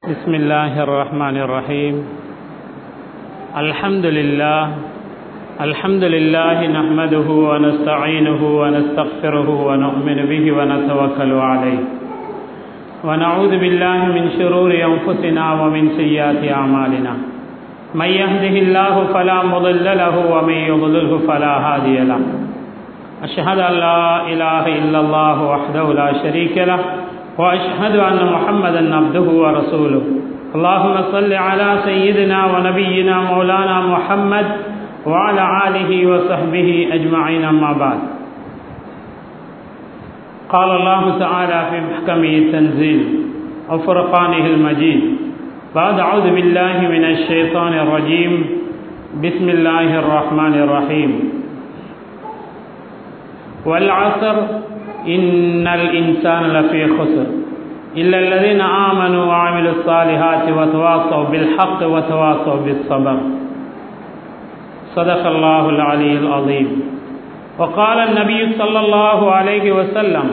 بسم الله الرحمن الرحيم الحمد لله الحمد لله نحمده ونستعينه ونستغفره ونؤمن به ونتوكل عليه ونعوذ بالله من شرور أنفسنا ومن سيئات أعمالنا من يهده الله فلا مضل له ومن يضلله فلا هادي له أشهد أن لا إله إلا الله وحده لا شريك له وأشهد أن محمدا عبده ورسوله اللهم صل على سيدنا ونبينا مولانا محمد وعلى آله وصحبه أجمعين أما بعد قال الله تعالى في محكمه التنزيل وفرقانه المجيد بعد أعوذ بالله من الشيطان الرجيم بسم الله الرحمن الرحيم والعصر إن الإنسان لفي خسر إلا الذين آمنوا وعملوا الصالحات وتواصوا بالحق وتواصوا بالصبر صدق الله العلي العظيم وقال النبي صلى الله عليه وسلم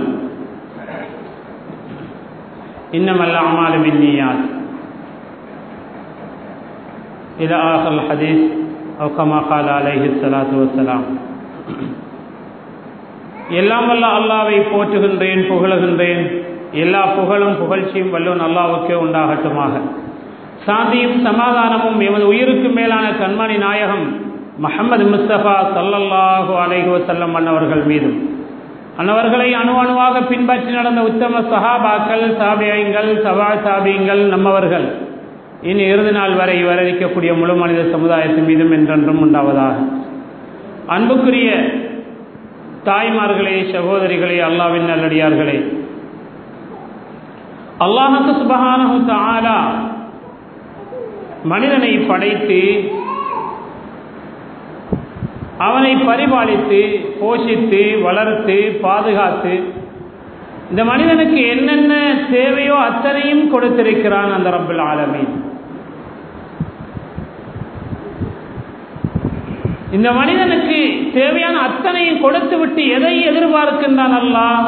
إنما الأعمال بالنيات إلى آخر الحديث أو كما قال عليه الصلاة والسلام எல்லாம் வல்ல அல்லாவை போற்றுகின்றேன் புகழுகின்றேன் எல்லா புகழும் புகழ்ச்சியும் வல்லவன் அல்லாவுக்கே உண்டாகட்டுமாக சாந்தியும் சமாதானமும் எமது உயிருக்கு மேலான கண்மணி நாயகம் மஹமது முஸ்தபா சல்லல்லாஹு அலைஹி வசல்லம் அன்னவர்கள் மீதும் அன்னவர்களை அணு அணுவாக பின்பற்றி நடந்த உத்தம சஹாபாக்கள் சாபியங்கள் சபா சாபியங்கள் நம்மவர்கள் இனி இறுதி நாள் வரை வரவிக்கக்கூடிய முழு மனித சமுதாயத்தின் மீதும் என்றென்றும் உண்டாவதாக அன்புக்குரிய தாய்மார்களே சகோதரிகளே அல்லாவின் நல்லடியார்களே அல்லாஹு சுபஹானஹு தஆலா மனிதனை படைத்து அவனை பரிபாலித்து போஷித்து வளர்த்து பாதுகாத்து இந்த மனிதனுக்கு என்னென்ன தேவையோ அத்தனையும் கொடுத்திருக்கிறான் அந்த ரப்பல் ஆலமீன் இந்த மனிதனுக்கு தேவையான அத்தனையும் கொடுத்து விட்டு எதை எதிர்பார்க்கின்றான் அல்லாஹ்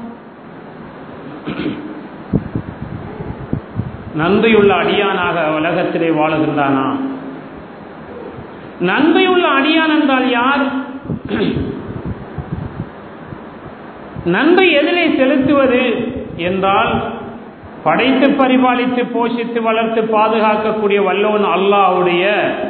நன்றியுள்ள அடியானாக உலகத்திலே வாழுகின்றானா நன்மையுள்ள அடியான் என்றால் யார் நன்மை எதிலே செலுத்துவது என்றால் படைத்து பரிபாலித்து போஷித்து வளர்த்து பாதுகாக்கக்கூடிய வல்லவன் அல்லாவுடைய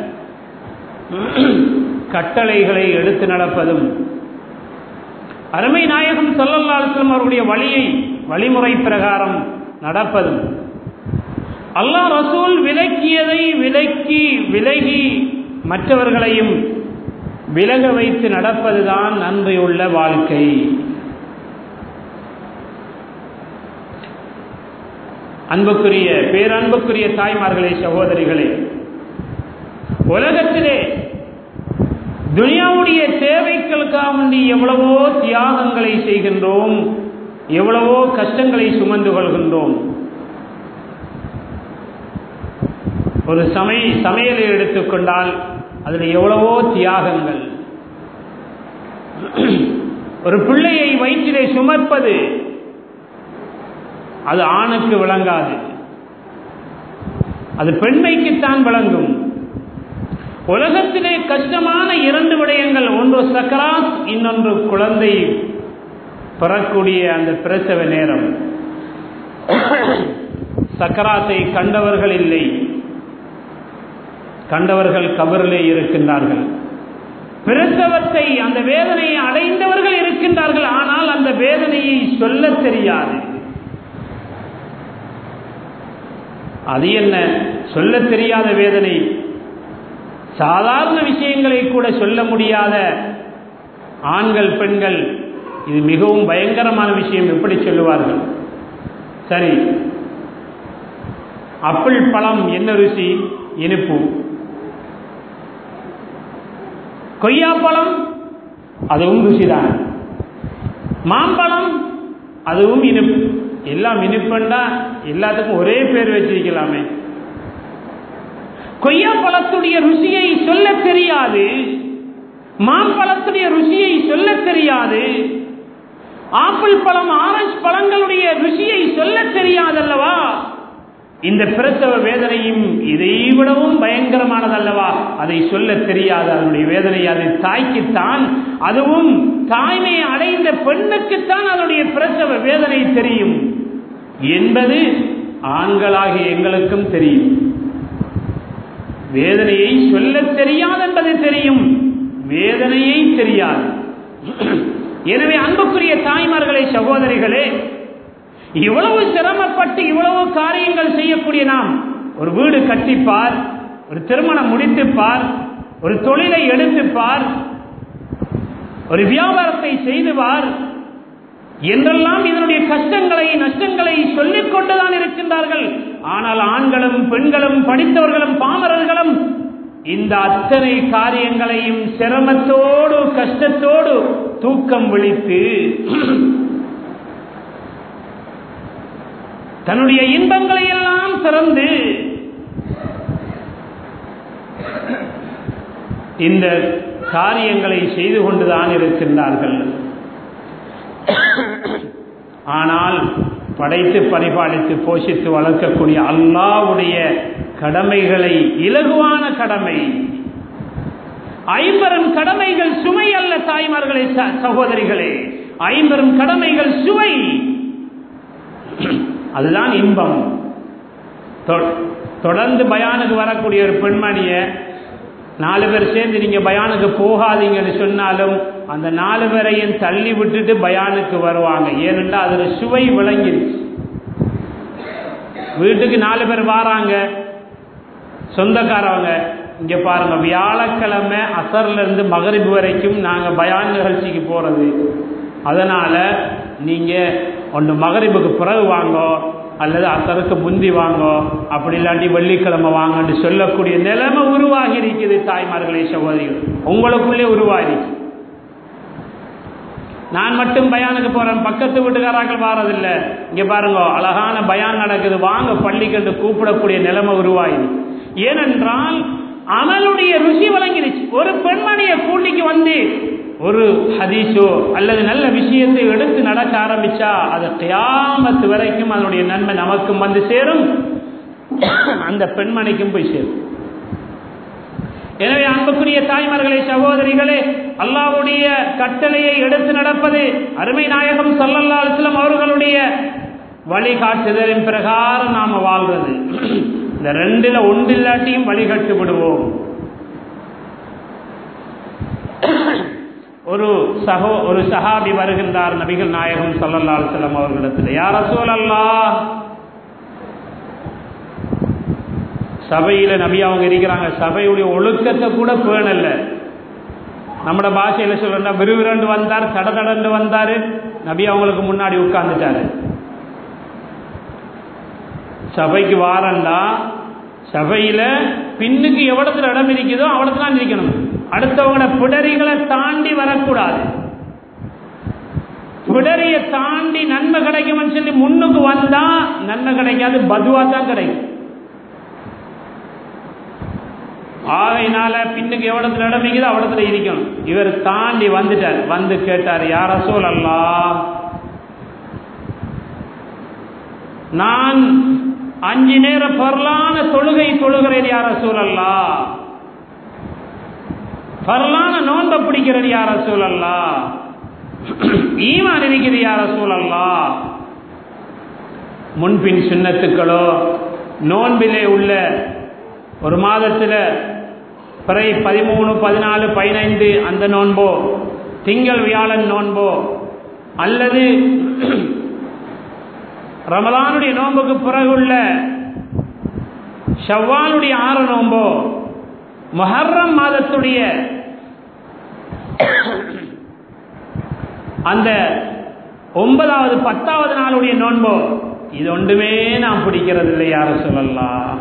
கட்டளைகளை எடுத்து நடப்பதும் அருமை நாயகம் சொல்லல்லாஸ்லம் அவருடைய வழியை வழிமுறை பிரகாரம் நடப்பதும் அல்லாஹ் ரசூல் விலக்கியதை விலக்கி விலகி மற்றவர்களையும் விலக வைத்து நடப்பதுதான் நன்றியுள்ள வாழ்க்கை அன்புக்குரிய பேரன்புக்குரிய தாய்மார்களே சகோதரிகளே உலகத்திலே துனியாவுடைய தேவைகளுக்காக வேண்டி எவ்வளவோ தியாகங்களை செய்கின்றோம் எவ்வளவோ கஷ்டங்களை சுமந்து கொள்கின்றோம் ஒரு சமை சமையலை எடுத்துக்கொண்டால் அதில் எவ்வளவோ தியாகங்கள் ஒரு பிள்ளையை வயிற்றிலே சுமப்பது அது ஆணுக்கு விளங்காது அது பெண்மைக்குத்தான் விளங்கும் உலகத்திலே கஷ்டமான இரண்டு விடயங்கள் ஒன்று சக்கராத் இன்னொன்று குழந்தை பெறக்கூடிய அந்த பிரசவ நேரம் சக்கராத்தை கண்டவர்கள் இல்லை கண்டவர்கள் கபரிலே இருக்கின்றார்கள் பிரசவத்தை அந்த வேதனையை அடைந்தவர்கள் இருக்கின்றார்கள் ஆனால் அந்த வேதனையை சொல்ல தெரியாது அது என்ன சொல்ல தெரியாத வேதனை சாதாரண விஷயங்களை கூட சொல்ல முடியாத ஆண்கள் பெண்கள் இது மிகவும் பயங்கரமான விஷயம் எப்படி சொல்லுவார்கள் சரி அப்பிள் பழம் என்ன ருசி இனிப்பு கொய்யாப்பழம் அதுவும் ருசிதான் மாம்பழம் அதுவும் இனிப்பு எல்லாம் இனிப்புண்டா எல்லாத்துக்கும் ஒரே பேர் வச்சிருக்கலாமே கொய்யா பழத்துடைய ருசியை சொல்ல தெரியாது மாம்பழத்துடைய ருசியை சொல்ல தெரியாது ஆப்பிள் பழம் ஆரஞ்சு பழங்களுடைய ருசியை சொல்ல தெரியாதல்லவா இந்த பிரசவ வேதனையும் இதை விடவும் பயங்கரமானதல்லவா அதை சொல்ல தெரியாது அதனுடைய வேதனை அது தாய்க்குத்தான் அதுவும் தாய்மையை அடைந்த பெண்ணுக்குத்தான் அதனுடைய பிரசவ வேதனை தெரியும் என்பது ஆண்களாகிய எங்களுக்கும் தெரியும் வேதனையை சொல்ல தெரியாது என்பது தெரியும் வேதனையை தெரியாது எனவே அன்புக்குரிய தாய்மார்களே சகோதரிகளே இவ்வளவு சிரமப்பட்டு இவ்வளவு காரியங்கள் செய்யக்கூடிய நாம் ஒரு வீடு கட்டிப்பார் ஒரு திருமணம் முடித்துப்பார் ஒரு தொழிலை எடுத்துப்பார் ஒரு வியாபாரத்தை செய்துவார் என்றெல்லாம் இதனுடைய கஷ்டங்களை நஷ்டங்களை சொல்லிக் கொண்டுதான் இருக்கின்றார்கள் ஆனால் ஆண்களும் பெண்களும் படித்தவர்களும் பாமரர்களும் இந்த அத்தனை காரியங்களையும் சிரமத்தோடு கஷ்டத்தோடு தூக்கம் விழித்து தன்னுடைய இன்பங்களை எல்லாம் திறந்து இந்த காரியங்களை செய்து கொண்டுதான் இருக்கின்றார்கள் ஆனால் படைத்து பரிபாலித்து போஷித்து வளர்க்கக்கூடிய அல்லாவுடைய கடமைகளை இலகுவான கடமை ஐம்பெரும் கடமைகள் சுமை அல்ல தாய்மார்களே சகோதரிகளே ஐம்பெரும் கடமைகள் சுவை அதுதான் இன்பம் தொடர்ந்து பயானுக்கு வரக்கூடிய ஒரு பெண்மணிய நாலு பேர் சேர்ந்து நீங்க பயானுக்கு போகாதீங்கன்னு சொன்னாலும் அந்த நாலு பேரையும் தள்ளி விட்டுட்டு பயானுக்கு வருவாங்க ஏனென்றால் அதுல சுவை விளங்கிருச்சு வீட்டுக்கு நாலு பேர் வாராங்க சொந்தக்காரவங்க இங்க பாருங்க வியாழக்கிழமை அசர்ல இருந்து மகரிபு வரைக்கும் நாங்க பயான் நிகழ்ச்சிக்கு போறது அதனால நீங்க ஒன்று மகரிபுக்கு பிறகு வாங்கோ அல்லது அசருக்கு முந்தி வாங்கோ அப்படி இல்லாட்டி வெள்ளிக்கிழமை வாங்கன்னு சொல்லக்கூடிய நிலைமை உருவாகி இருக்குது தாய்மார்களே சகோதரிகள் உங்களுக்குள்ளே உருவாகி நான் மட்டும் பயானுக்கு போறேன் பக்கத்து வீட்டுக்காராக்கள் வாரதில்லை இங்க பாருங்க அழகான பயான் நடக்குது வாங்க பள்ளிக்கு கூப்பிடக்கூடிய நிலைமை உருவாகி ஏனென்றால் அமலுடைய ருசி வழங்கிடுச்சு ஒரு பெண்மணியை கூட்டிக்கு வந்து ஒரு ஹதீஸோ அல்லது நல்ல விஷயத்தை எடுத்து நடக்க ஆரம்பிச்சா அது கியாமத்து வரைக்கும் அதனுடைய நன்மை நமக்கும் வந்து சேரும் அந்த பெண்மணிக்கும் போய் சேரும் எனவே அன்புக்குரிய தாய்மார்களே சகோதரிகளே அல்லாவுடைய கட்டளையை எடுத்து நடப்பது அருமை நாயகம் சல்லல்லா அலுவலம் அவர்களுடைய வழிகாட்டுதலின் பிரகாரம் நாம வாழ்றது இந்த ரெண்டுல ஒன்றில்லாட்டியும் வழிகட்டு விடுவோம் ஒரு சகோ ஒரு சஹாபி வருகின்றார் நபிகள் நாயகம் சல்லல்லா அலுவலம் அவர்களிடத்தில் யார சூழல்லா சபையில நபி அவங்க இருக்கிறாங்க சபையுடைய ஒழுக்கத்தை கூட பேணல நம்மட பாஷையில சொல்றா விறுவிரண்டு வந்தார் தட தடண்டு வந்தாரு நபி அவங்களுக்கு முன்னாடி உட்கார்ந்துட்டாரு சபைக்கு வாரண்டா சபையில பின்னுக்கு எவ்வளத்துல இடம் இருக்குதோ அவ்வளத்துல இருக்கணும் அடுத்தவங்களோட பிடரிகளை தாண்டி வரக்கூடாது பிடரிய தாண்டி நன்மை கிடைக்கும்னு சொல்லி முன்னுக்கு வந்தா நன்மை கிடைக்காது பதுவா தான் கிடைக்கும் ஆகையினால பின்னுக்கு எவ்வளத்துல இடம் இருக்குதோ அவ்வளத்துல இருக்கணும் இவர் தாண்டி வந்துட்டார் வந்து கேட்டார் யார சூழல்லா நான் அஞ்சு நேர பரலான தொழுகை தொழுகிறேன் யார சூழல்லா பரலான நோன்ப பிடிக்கிறது யார சூழல்லா ஈமான் இருக்கிறது யார சூழல்லா முன்பின் சுண்ணத்துக்களோ நோன்பிலே உள்ள ஒரு மாதத்தில் பிறை பதிமூணு பதினாலு பதினைந்து அந்த நோன்போ திங்கள் வியாழன் நோன்போ அல்லது ரமலானுடைய நோன்புக்கு பிறகுள்ள ஷவ்வானுடைய ஆறு நோன்போ மொஹர்ரம் மாதத்துடைய அந்த ஒன்பதாவது பத்தாவது நாளுடைய நோன்போ இது ஒன்றுமே நாம் பிடிக்கிறது இல்லை யார சொல்லலாம்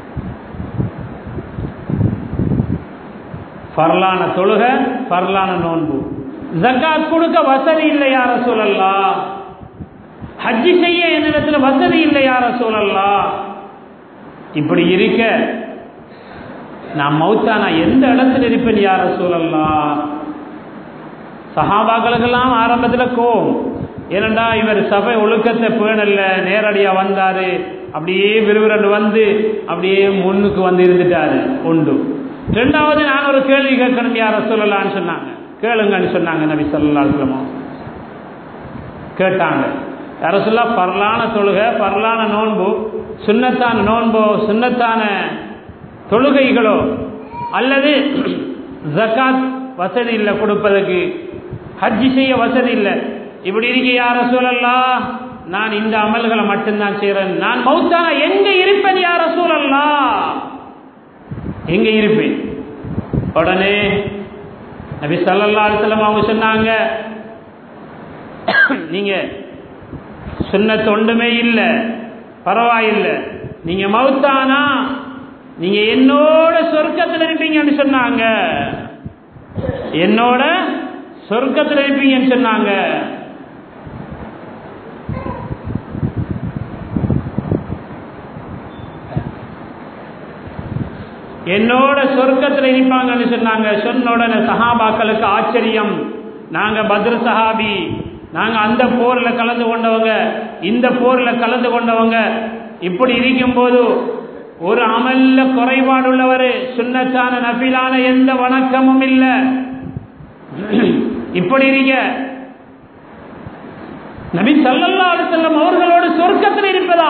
பரலான தொழுக பரலான நோன்பு ஜக்காத் கொடுக்க வசதி இல்லை யார சொல்லலாம் ஹஜ்ஜி செய்ய என்னிடத்துல வசதி இல்லை யார சொல்லலாம் இப்படி இருக்க நான் மௌத்தா நான் எந்த இடத்துல இருப்பேன் யார சொல்லலாம் சஹாபாக்களுக்கெல்லாம் ஆரம்பத்தில் கோவம் ஏனண்டா இவர் சபை ஒழுக்கத்தை பேணல்ல நேரடியா வந்தாரு அப்படியே விறுவிறண்டு வந்து அப்படியே முன்னுக்கு வந்து இருந்துட்டாரு உண்டு ரெண்டாவது நான் ஒரு கேள்வி கேட்கணும் யார சொல்லலான்னு சொன்னாங்க கேளுங்கன்னு சொன்னாங்க நபி சொல்லா சொல்லமோ கேட்டாங்க யார சொல்ல பரலான தொழுகை பரலான நோன்பு சுண்ணத்தான நோன்போ சுண்ணத்தான தொழுகைகளோ அல்லது ஜக்காத் வசதி இல்லை கொடுப்பதற்கு ஹஜ்ஜி செய்ய வசதி இல்லை இப்படி இருக்க யார சூழல்லா நான் இந்த அமல்களை மட்டும்தான் செய்கிறேன் நான் மௌத்தான எங்க இருப்பேன் யார சூழல்லா எங்க இருப்பேன் உடனே நபி சல்லல்லா அலிஸ்லாம் அவங்க சொன்னாங்க நீங்க சொன்ன தொண்டுமே இல்லை பரவாயில்லை நீங்க மௌத்தானா நீங்க என்னோட சொர்க்கத்தில் இருப்பீங்கன்னு சொன்னாங்க என்னோட சொர்க்கத்தில் இருப்பீங்கன்னு சொன்னாங்க என்னோட சொர்க்கத்தில் இருப்பாங்கன்னு சொன்னாங்க சொன்ன உடனே சஹாபாக்களுக்கு ஆச்சரியம் நாங்க பத்ர சஹாபி நாங்க அந்த போர்ல கலந்து கொண்டவங்க இந்த போர்ல கலந்து கொண்டவங்க இப்படி இருக்கும் போது ஒரு அமல்ல குறைபாடு உள்ளவர் சுண்ணத்தான நபிலான எந்த வணக்கமும் இல்லை இப்படி இருக்க நபி சல்லல்லா செல்லம் அவர்களோடு சொர்க்கத்தில் இருப்பதா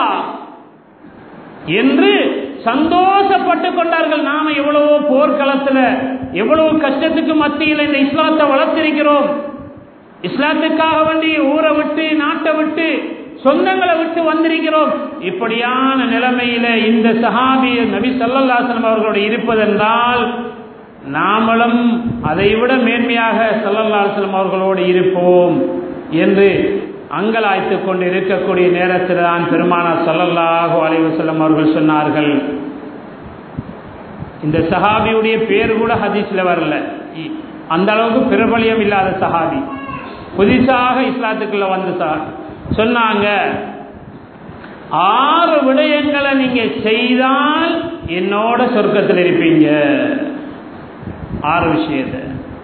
என்று சந்தோஷப்பட்டு கொண்டார்கள் நாம எவ்வளவோ போர்க்களத்துல எவ்வளவு கஷ்டத்துக்கு மத்தியில் இந்த இஸ்லாத்தை வளர்த்திருக்கிறோம் இஸ்லாத்துக்காக வேண்டி ஊரை விட்டு நாட்டை விட்டு சொந்தங்களை விட்டு வந்திருக்கிறோம் இப்படியான நிலைமையில இந்த சஹாபி நபி சல்லல்லாசனம் அவர்களோடு இருப்பதென்றால் நாமளும் அதை விட மேன்மையாக சல்லல்லாசலம் அவர்களோடு இருப்போம் என்று அங்கலாய்த்து கொண்டு இருக்கக்கூடிய நேரத்தில் தான் பெருமானா சல்லல்லாஹு அலைவசல்லம் அவர்கள் சொன்னார்கள் இந்த சஹாபியுடைய பேர் கூட ஹதீஸ்ல வரல அந்த அளவுக்கு பிரபலியம் இல்லாத சஹாபி புதிசாக இஸ்லாத்துக்குள்ள வந்து சார் சொன்னாங்க ஆறு விடயங்களை நீங்க செய்தால் என்னோட சொர்க்கத்தில் இருப்பீங்க ஆறு விஷயத்தை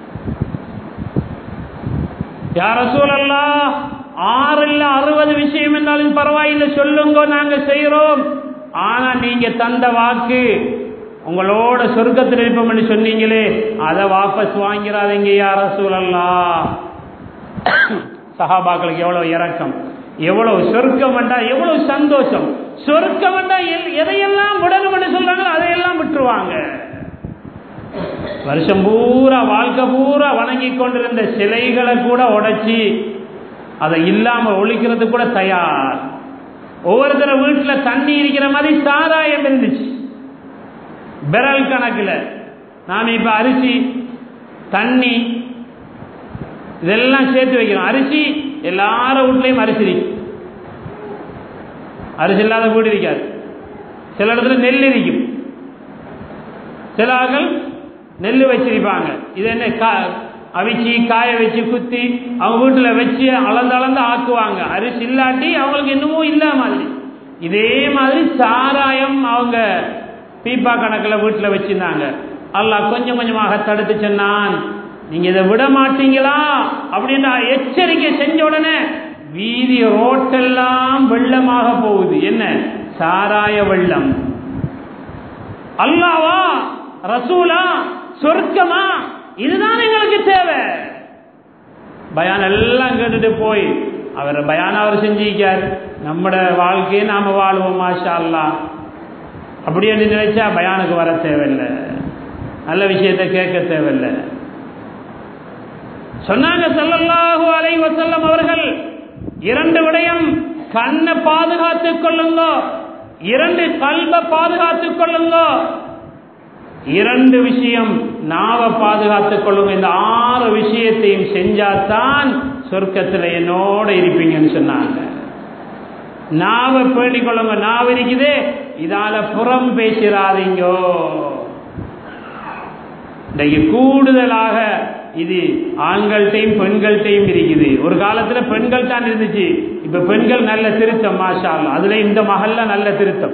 யார சூழல்லா ஆறு இல்ல அறுபது விஷயம் என்றாலும் பரவாயில்லை சொல்லுங்க நாங்க செய்யறோம் ஆனா நீங்க தந்த வாக்கு உங்களோட சொர்க்கத்தில் இருப்போம்னு சொன்னீங்களே அதை வாபஸ் வாங்கிறாதீங்க யார சூழல்லா சஹாபாக்களுக்கு எவ்வளவு இறக்கம் எவ்வளவு சொர்க்கம் வேண்டா எவ்வளவு சந்தோஷம் சொர்க்கம் வேண்டா எதையெல்லாம் விடணும்னு சொல்றாங்களோ அதையெல்லாம் விட்டுருவாங்க வருஷம் பூரா வாழ்க்கை பூரா வணங்கி கொண்டிருந்த சிலைகளை கூட உடைச்சி அதை இல்லாம ஒழிக்கிறது கூட தயார் ஒவ்வொருத்தர வீட்டுல தண்ணி இருக்கிற மாதிரி சாராயம் இருந்துச்சு பெரல் கணக்குல நாம இப்ப அரிசி தண்ணி இதெல்லாம் சேர்த்து வைக்கிறோம் அரிசி எல்லார வீட்லையும் அரிசி இருக்கு அரிசி இல்லாத வீடு இருக்காது சில இடத்துல நெல் இருக்கும் சில ஆட்கள் நெல் வச்சிருப்பாங்க இது என்ன கா அவிச்சு காய வச்சு குத்தி அவங்க வீட்டில் வச்சு அளந்து அளந்து ஆக்குவாங்க அரிசி இல்லாட்டி அவங்களுக்கு இன்னமும் இல்லை மாதிரி இதே மாதிரி சாராயம் அவங்க பீப்பா கணக்கில் வீட்டில் வச்சிருந்தாங்க அல்லாஹ் கொஞ்சம் கொஞ்சமாக தடுத்து சொன்னான் நீங்க இதை விட மாட்டீங்களா அப்படின்னு எச்சரிக்கை செஞ்ச உடனே வீதி ரோட்டெல்லாம் வெள்ளமாக போகுது என்ன சாராய வெள்ளம் அல்லாவா ரசூலா சொர்க்கமா இதுதான் எங்களுக்கு தேவை பயான் எல்லாம் கேட்டுட்டு போய் அவர் பயான் அவர் செஞ்சிருக்கார் நம்மட வாழ்க்கையை நாம வாழ்வோம் மாஷா அல்லா அப்படி என்று நினைச்சா பயானுக்கு வர தேவையில்லை நல்ல விஷயத்தை கேட்க தேவையில்லை சொன்னாங்க சல்லல்லாஹு அலை வசல்லம் அவர்கள் இரண்டு விடயம் கண்ணை பாதுகாத்துக் கொள்ளுங்க இரண்டு கல்வ பாதுகாத்துக் கொள்ளுங்க இரண்டு விஷயம் நாவை பாதுகாத்துக் கொள்ளுங்க இந்த ஆறு விஷயத்தையும் செஞ்சாதான் சொர்க்கத்தில் என்னோட இருப்பீங்கன்னு சொன்னாங்க நாவை பேணிக் கொள்ளுங்க நாவு இருக்குது இதால புறம் பேசிடாதீங்கோ இன்றைக்கு கூடுதலாக இது ஆண்கள்கிட்டையும் பெண்கள்கிட்டையும் இருக்குது ஒரு காலத்துல பெண்கள் தான் இருந்துச்சு இப்ப பெண்கள் நல்ல திருத்தம் மாஷா அதுல இந்த மகல்ல நல்ல திருத்தம்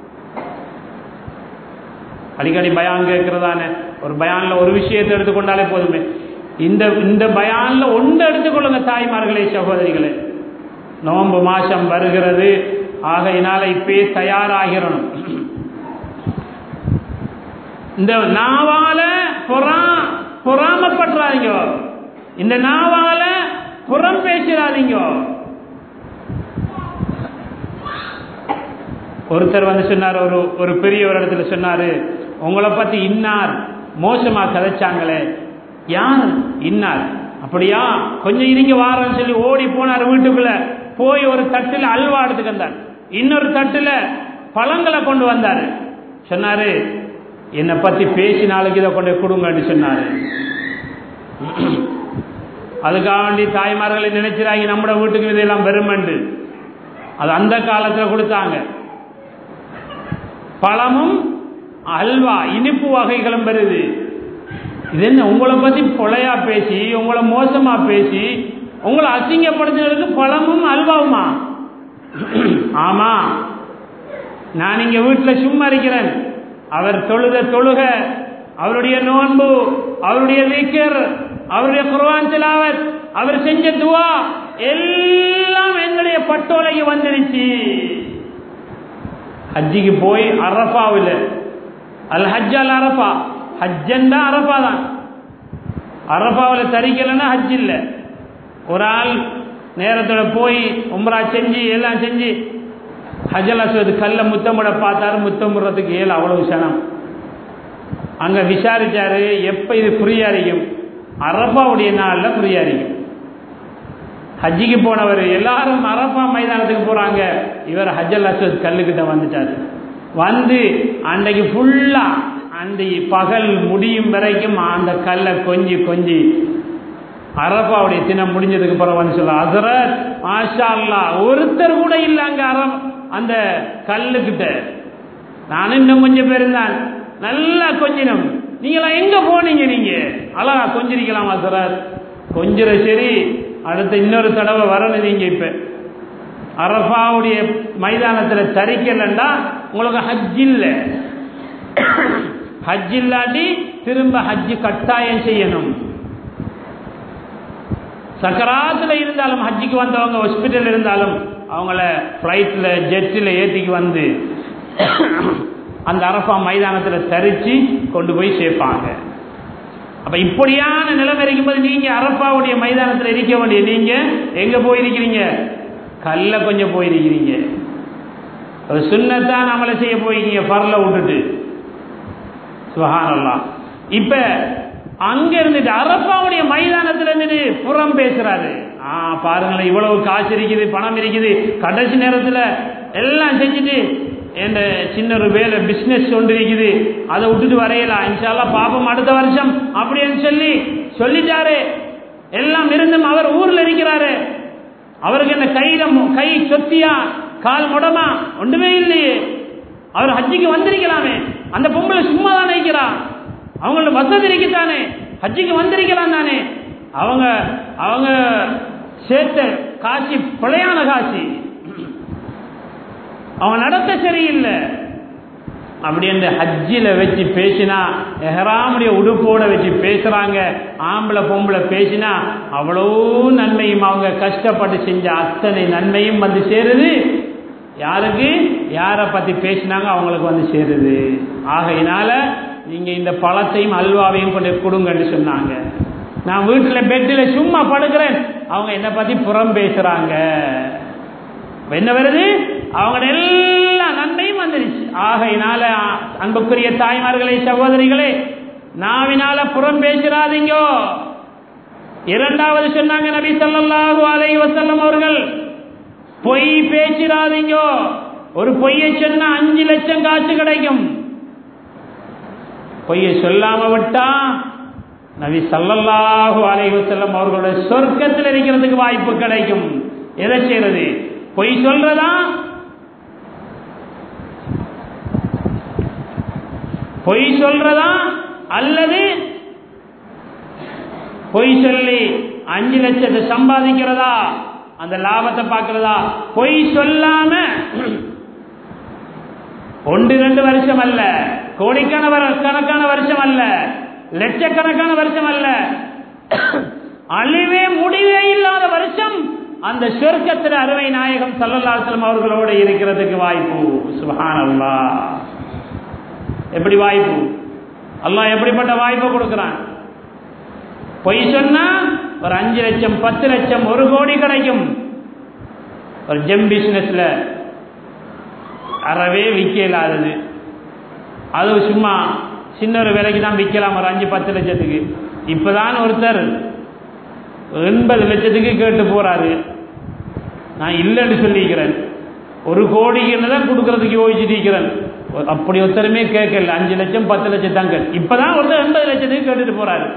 அடிக்கடி பயான் கேட்கிறதானே ஒரு பயான்ல ஒரு விஷயத்தை எடுத்துக்கொண்டாலே போதுமே இந்த இந்த பயான்ல ஒன்று எடுத்துக்கொள்ளுங்க தாய்மார்களே சகோதரிகளே நோன்பு மாசம் வருகிறது ஆகையினால இப்பயே தயாராகிறணும் இந்த நாவால புறா பொறாமப்படுறாதீங்க இந்த நாவால புறம் பேசுறாதீங்க ஒருத்தர் வந்து சொன்னார் ஒரு ஒரு பெரிய ஒரு இடத்துல சொன்னாரு உங்களை பத்தி இன்னார் மோசமா கதைச்சாங்களே யார் இன்னார் அப்படியா கொஞ்சம் இருங்க வாரன்னு சொல்லி ஓடி போனார் வீட்டுக்குள்ள போய் ஒரு தட்டுல அல்வா எடுத்துக்கு வந்தார் இன்னொரு தட்டுல பழங்களை கொண்டு வந்தாரு சொன்னாரு என்னை பத்தி பேசி நாளைக்கு இதை கொண்டு கொடுங்கன்னு சொன்னாரு அதுக்காக வேண்டி தாய்மார்களை நினைச்சிராங்க நம்மட வீட்டுக்கு இதெல்லாம் வெறுமண்டு அது அந்த காலத்துல கொடுத்தாங்க பழமும் அல்வா இனிப்பு வகைகளும் வருது இது என்ன உங்களை பத்தி பொழையா பேசி உங்களை மோசமா பேசி உங்களை அசிங்கப்படுத்துறதுக்கு பழமும் அல்வாவுமா ஆமா நான் இங்க வீட்டுல சும்மா இருக்கிறேன் அவர் தொழுத தொழுக அவருடைய நோன்பு அவருடைய வீக்கர் அவருடைய குர்வான் திலாவத் அவர் செஞ்ச துவா எல்லாம் என்னுடைய பட்டோலைக்கு வந்துருச்சு ஹஜ்ஜிக்கு போய் அரஃபாவில் அல் ஹஜ் அல் அரஃபா ஹஜ்ஜண்டா அரஃபா தான் அரஃபாவில் தரிக்கலைன்னா ஹஜ் இல்லை ஒரு ஆள் நேரத்தோட போய் உம்ரா செஞ்சு எல்லாம் செஞ்சு ஹஜல் அஸ்வத் கல்ல முத்தமிட பார்த்தாரு முத்தமிடுறதுக்கு ஏழு அவ்வளவு சனம் அங்க விசாரிச்சாரு எப்ப இது ஃப்ரீயா இருக்கும் அரபாவுடைய நாள்ல ஃப்ரீயா இருக்கும் ஹஜ்ஜிக்கு போனவர் எல்லாரும் அரபா மைதானத்துக்கு போறாங்க இவர் ஹஜல் அஸ்வத் கல்லுக்கிட்ட வந்துட்டாரு வந்து அன்றைக்கு ஃபுல்லா அந்த பகல் முடியும் வரைக்கும் அந்த கல்லை கொஞ்சி கொஞ்சி அரபாவுடைய தினம் முடிஞ்சதுக்கு பிறகு வந்து சொல்ல அசரத் மாஷா அல்லா ஒருத்தர் கூட இல்லை அங்க அரம் அந்த கல்லுக்கிட்ட நானும் இன்னும் கொஞ்சம் பேர் இருந்தான் நல்லா கொஞ்சினம் நீங்களாம் எங்க போனீங்க நீங்க அழகா கொஞ்சிருக்கலாம் அசரத் கொஞ்சிற சரி அடுத்த இன்னொரு தடவை வரணும் நீங்க இப்ப அரபாவுடைய மைதானத்துல தரிக்கலண்டா உங்களுக்கு ஹஜ் இல்லை ஹஜ் இல்லாட்டி திரும்ப ஹஜ் கட்டாயம் செய்யணும் சக்கராத்துல இருந்தாலும் ஹஜ்ஜிக்கு வந்தவங்க ஹாஸ்பிட்டல் இருந்தாலும் அவங்கள ஃப்ளைட்டில் ஜெட்டில் ஏற்றிக்கு வந்து அந்த அரபா மைதானத்தில் தரிச்சு கொண்டு போய் சேர்ப்பாங்க அப்ப இப்படியான நிலைமை இருக்கும்போது நீங்க அரப்பாவுடைய மைதானத்தில் இருக்க வேண்டிய நீங்க எங்க போயிருக்கிறீங்க கல்ல கொஞ்சம் போயிருக்கிறீங்க ஒரு சுண்ணத்தான் நம்மளை செய்ய போயிருக்கீங்க பரல விட்டுட்டு சுகானல்லாம் இப்ப அங்க இருந்துட்டு அரப்பாவுடைய மைதானத்துல இருந்துட்டு புறம் பேசுறாரு ஆ பாருங்களேன் இவ்வளவு காசு இருக்குது பணம் இருக்குது கடைசி நேரத்துல எல்லாம் செஞ்சுட்டு என் சின்ன ஒரு வேலை பிசினஸ் ஒன்று இருக்குது அதை விட்டுட்டு வரையலாம் இன்ஷால்லா பாப்போம் அடுத்த வருஷம் அப்படின்னு சொல்லி சொல்லிட்டாரு எல்லாம் இருந்தும் அவர் ஊர்ல இருக்கிறாரு அவருக்கு என்ன கையில கை சொத்தியா கால் முடமா ஒன்றுமே இல்லையே அவர் ஹஜ்ஜிக்கு வந்திருக்கலாமே அந்த பொம்பளை சும்மா தான் நினைக்கிறான் அவங்களோட வசதி இருக்குதானே ஹஜ்ஜிக்கு வந்திருக்கலாம் தானே அவங்க அவங்க சேர்த்த காட்சி பிழையான காட்சி அவன் நடத்த சரியில்லை அப்படி அந்த ஹஜ்ஜில வச்சு பேசினா எஹராமுடைய உடுப்போட வச்சு பேசுறாங்க ஆம்பளை பொம்பளை பேசினா அவ்வளோ நன்மையும் அவங்க கஷ்டப்பட்டு செஞ்ச அத்தனை நன்மையும் வந்து சேருது யாருக்கு யாரை பத்தி பேசினாங்க அவங்களுக்கு வந்து சேருது ஆகையினால நீங்க இந்த பழத்தையும் அல்வாவையும் கொண்டு கொடுங்கன்னு சொன்னாங்க நான் வீட்டுல பெட்டில் சும்மா படுக்கிறேன் அவங்க என்ன பத்தி புறம் பேசுறாங்க என்ன வருது அவங்க எல்லா நன்மையும் வந்துருச்சு ஆகையினால அன்புக்குரிய தாய்மார்களே சகோதரிகளே நாவினால புறம் பேசுறாதீங்கோ இரண்டாவது சொன்னாங்க நபி ஸல்லல்லாஹு அலைஹி வஸல்லம் அவர்கள் பொய் பேசிடாதீங்கோ ஒரு பொய்யை சொன்னா அஞ்சு லட்சம் காசு கிடைக்கும் பொய்யை சொல்லாம விட்டா நபி ஸல்லல்லாஹு அலைஹி வஸல்லம் அவர்களுடைய சொர்க்கத்தில் இருக்கிறதுக்கு வாய்ப்பு கிடைக்கும் எதை செய்யறது பொய் சொல்றதா பொய் சொல்றதா அல்லது பொய் சொல்லி அஞ்சு லட்சத்தை சம்பாதிக்கிறதா அந்த லாபத்தை பார்க்கிறதா பொய் சொல்லாம ஒன்று ரெண்டு வருஷம் அல்ல கோடிக்கான கணக்கான வருஷம் அல்ல லட்சக்கணக்கான வருஷம் அல்ல அழிவே முடிவே இல்லாத வருஷம் அந்த சொர்க்கத்தில் அருமை நாயகம் சல்லல்லாசலம் அவர்களோடு இருக்கிறதுக்கு வாய்ப்பு சுபஹானல்லா எப்படி வாய்ப்பு அல்லாஹ் எப்படிப்பட்ட வாய்ப்பை கொடுக்கிறான் பொய் சொன்னா ஒரு அஞ்சு லட்சம் பத்து லட்சம் ஒரு கோடி கிடைக்கும் ஒரு ஜெம் பிசினஸ்ல அறவே விற்க இல்லாதது அது சும்மா சின்ன ஒரு விலைக்கு தான் விற்கலாம் ஒரு அஞ்சு பத்து லட்சத்துக்கு இப்பதான் ஒருத்தர் எண்பது லட்சத்துக்கு கேட்டு போறாரு நான் இல்லைன்னு சொல்லிக்கிறேன் ஒரு கோடிக்கு தான் கொடுக்கறதுக்கு யோசிச்சுட்டு இருக்கிறேன் அப்படி ஒருத்தருமே கேட்கல அஞ்சு லட்சம் பத்து லட்சம் தான் கேட்டு இப்பதான் ஒருத்தர் எண்பது லட்சத்துக்கு கேட்டுட்டு போறாரு